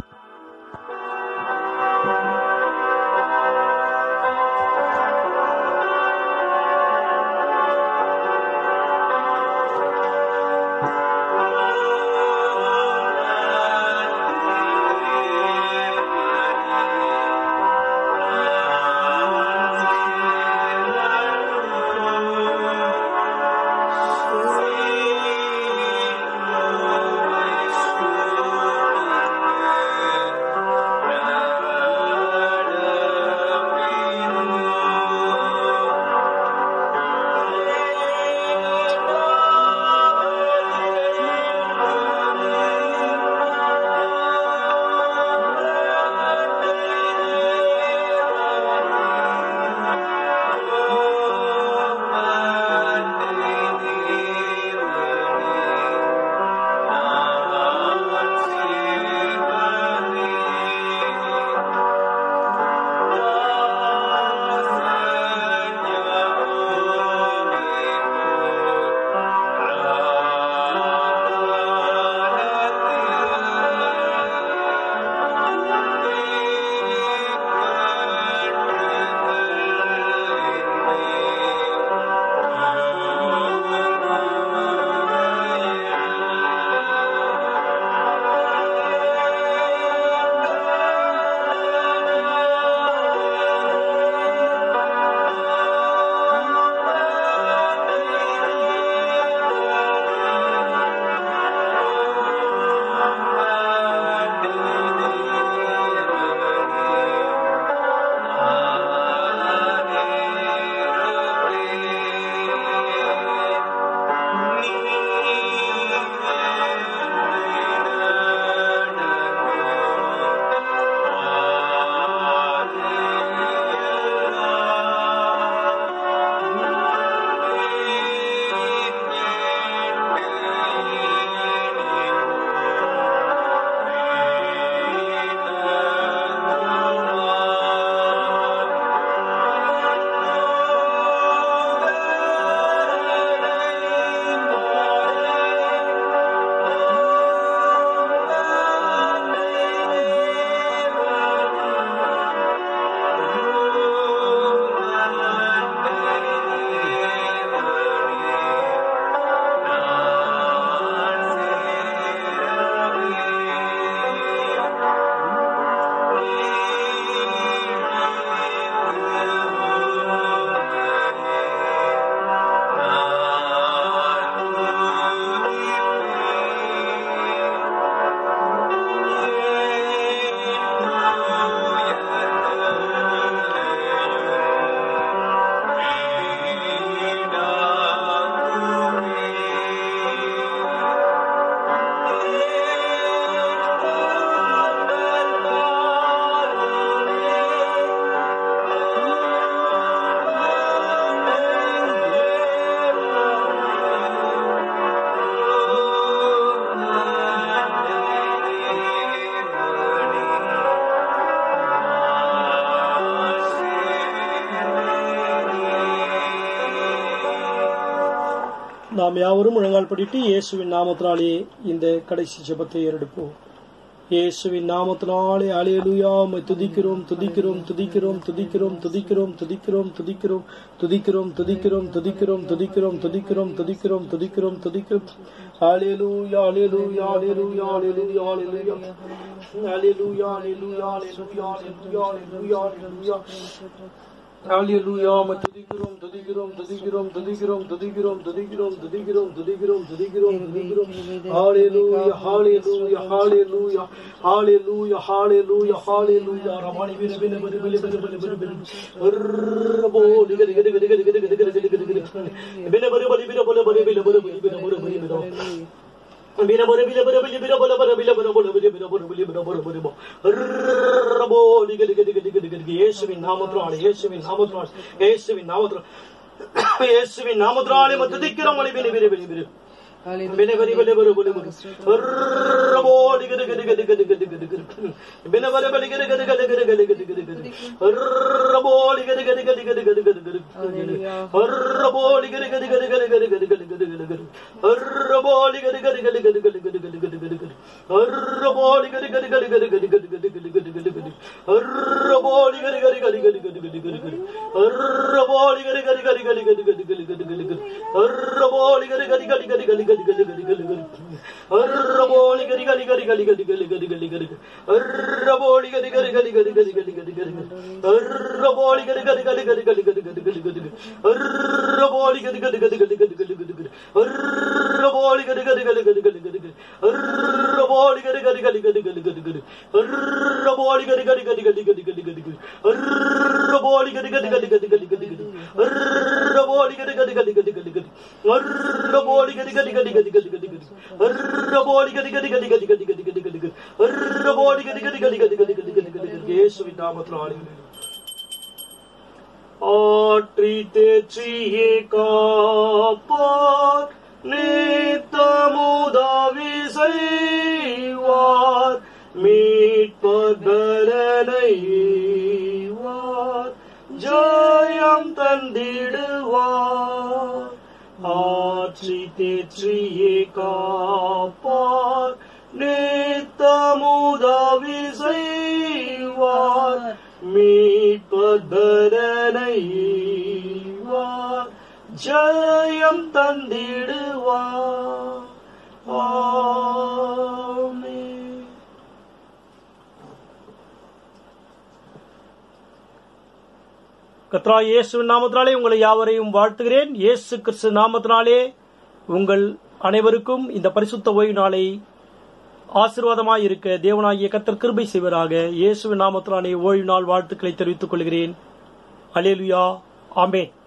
Speaker 2: நாம் யாவரும் முழங்கால் படிட்டு இயேசுவின் நாமத்தினாலே இந்த கடைசி ஜெபத்தை ஏறெடுப்போம் இயேசுவின் நாமத்தினாலே அலையலுயா உம்மை துதிக்கிறோம் துதிக்கிறோம் துதிக்கிறோம் துதிக்கிறோம் துதிக்கிறோம் துதிக்கிறோம் துதிக்கிறோம் துதிக்கிறோம் துதிக்கிறோம் துதிக்கிறோம் துதிக்கிறோம் துதிக்கிறோம் துதிக்கிறோம் துதிக்கிறோம் துதிக்கிறோம் அலையலுயா அலையலுயா அலையலுயா அலையலுயா அலையலுயா அலையலுயா அலையலுயா அலையலுயா அலையலுயா அலையலுயா ஹalleluya உம்மை துதிக்கிறோம் துதிக்கிறோம் துதிக்கிறோம் துதிக்கிறோம் துதிக்கிறோம் துதிக்கிறோம் துதிக்கிறோம் துதிக்கிறோம் துதிக்கிறோம் துதிக்கிறோம் ஹalleluya ஹalleluya ஹalleluya ஹalleluya ஹalleluya ஹalleluya ரமணி விரு விரு விரு விரு விரு விரு விரு விரு வர்ரபோ டிக டிக டிக டிக டிக டிக டிக டிக டிக டிக வின வரு பலி வின பல பலி வின வரு பலி வின வரு பலி வின வின வரு வின வரு பலி வின பல பல வின வரு பல வின வின வரு பலி வின வரு பலி வர்ரபோ டிக டிக டிக டிக டிக டிக இயேசுவின் நாமத்தினாலே இயேசுவின் நாமத்தினாலே இயேசுவின் நாமத்தினாலே இயேசுவின் நாமத்தினாலே துதிக்கிறோம் வழி விரு விரு விரு விரு Bene bene bene bene bene bene. Ramo di gede gede gede gede gede gede gede. Bene bene bene gede gede gede gede gede gede gede gede. Ramo di gede gede gede gede gede gede gede. Ramo di gede gede gede gede gede gede gede gede gede gede. Ramo di gede gede gede gede gede gede gede gede gede gede. Ramo di gede gede gede gede gede gede gede gede gede gede gede. Ramo di gede gede gede gede gede gede gede gede. Ramo di gede gede gede gede gede gede gede gede gede gede. Ramo di gede gede gede gede gede gede gede gede gede gede. Ramo di gede gede gede gede gede gede gede gede gede gede. Ramo di gede gede gede gede gede gede gede gede gede. Ramo di gede gede gede gede gede gede gede gede gede gede. Ramo di gede gede gede gede gede gede gede gede. Ramo di gede gede gede gede gede gede gede. Ramo di gede gede gede gede gede gede gede. Ramo di gede gede gede gede gede gede gede gede. Ramo di gede gede gede gede gede gede gede. Ramo di gede gede gede gede gede gede. Ramo di gede gede gede gede gede gede gede. Ramo di gede gede gede gede gede gede gede gede gede. Ramo di gede gede gede gede gede gede gede gede. இயேசுவின் நாமத்தில் ஆளுகிறேன் ஆற்றி தேற்றியே காப்பார் நித்தமுதாவி செய்வார் மீட்பர் பலனைவார் ஜெயம் தந்திடுவார் ஆற்றி தேற்றியே காப்பார் நித்தமுதாவி செய்வார் மீட்பதனைவார் ஜெயம் தந்திடுவார் ஆமென் கத்ரா இயேசுவின் நாமத்தினாலே உங்களை யாவரையும் வாழ்த்துகிறேன் இயேசு கிறிஸ்து நாமத்தினாலே உங்கள் அனைவருக்கும் இந்த பரிசுத்த ஓய்வு நாளை ஆசீர்வாதமாய் இருக்க தேவனாகிய கத்தர் கிருபை செய்வராக இயேசுவின் நாமத்தினாலே ஓய்வு நாள் வாழ்த்துக்களை தெரிவித்துக் கொள்கிறேன் அலேலுயா ஆமென்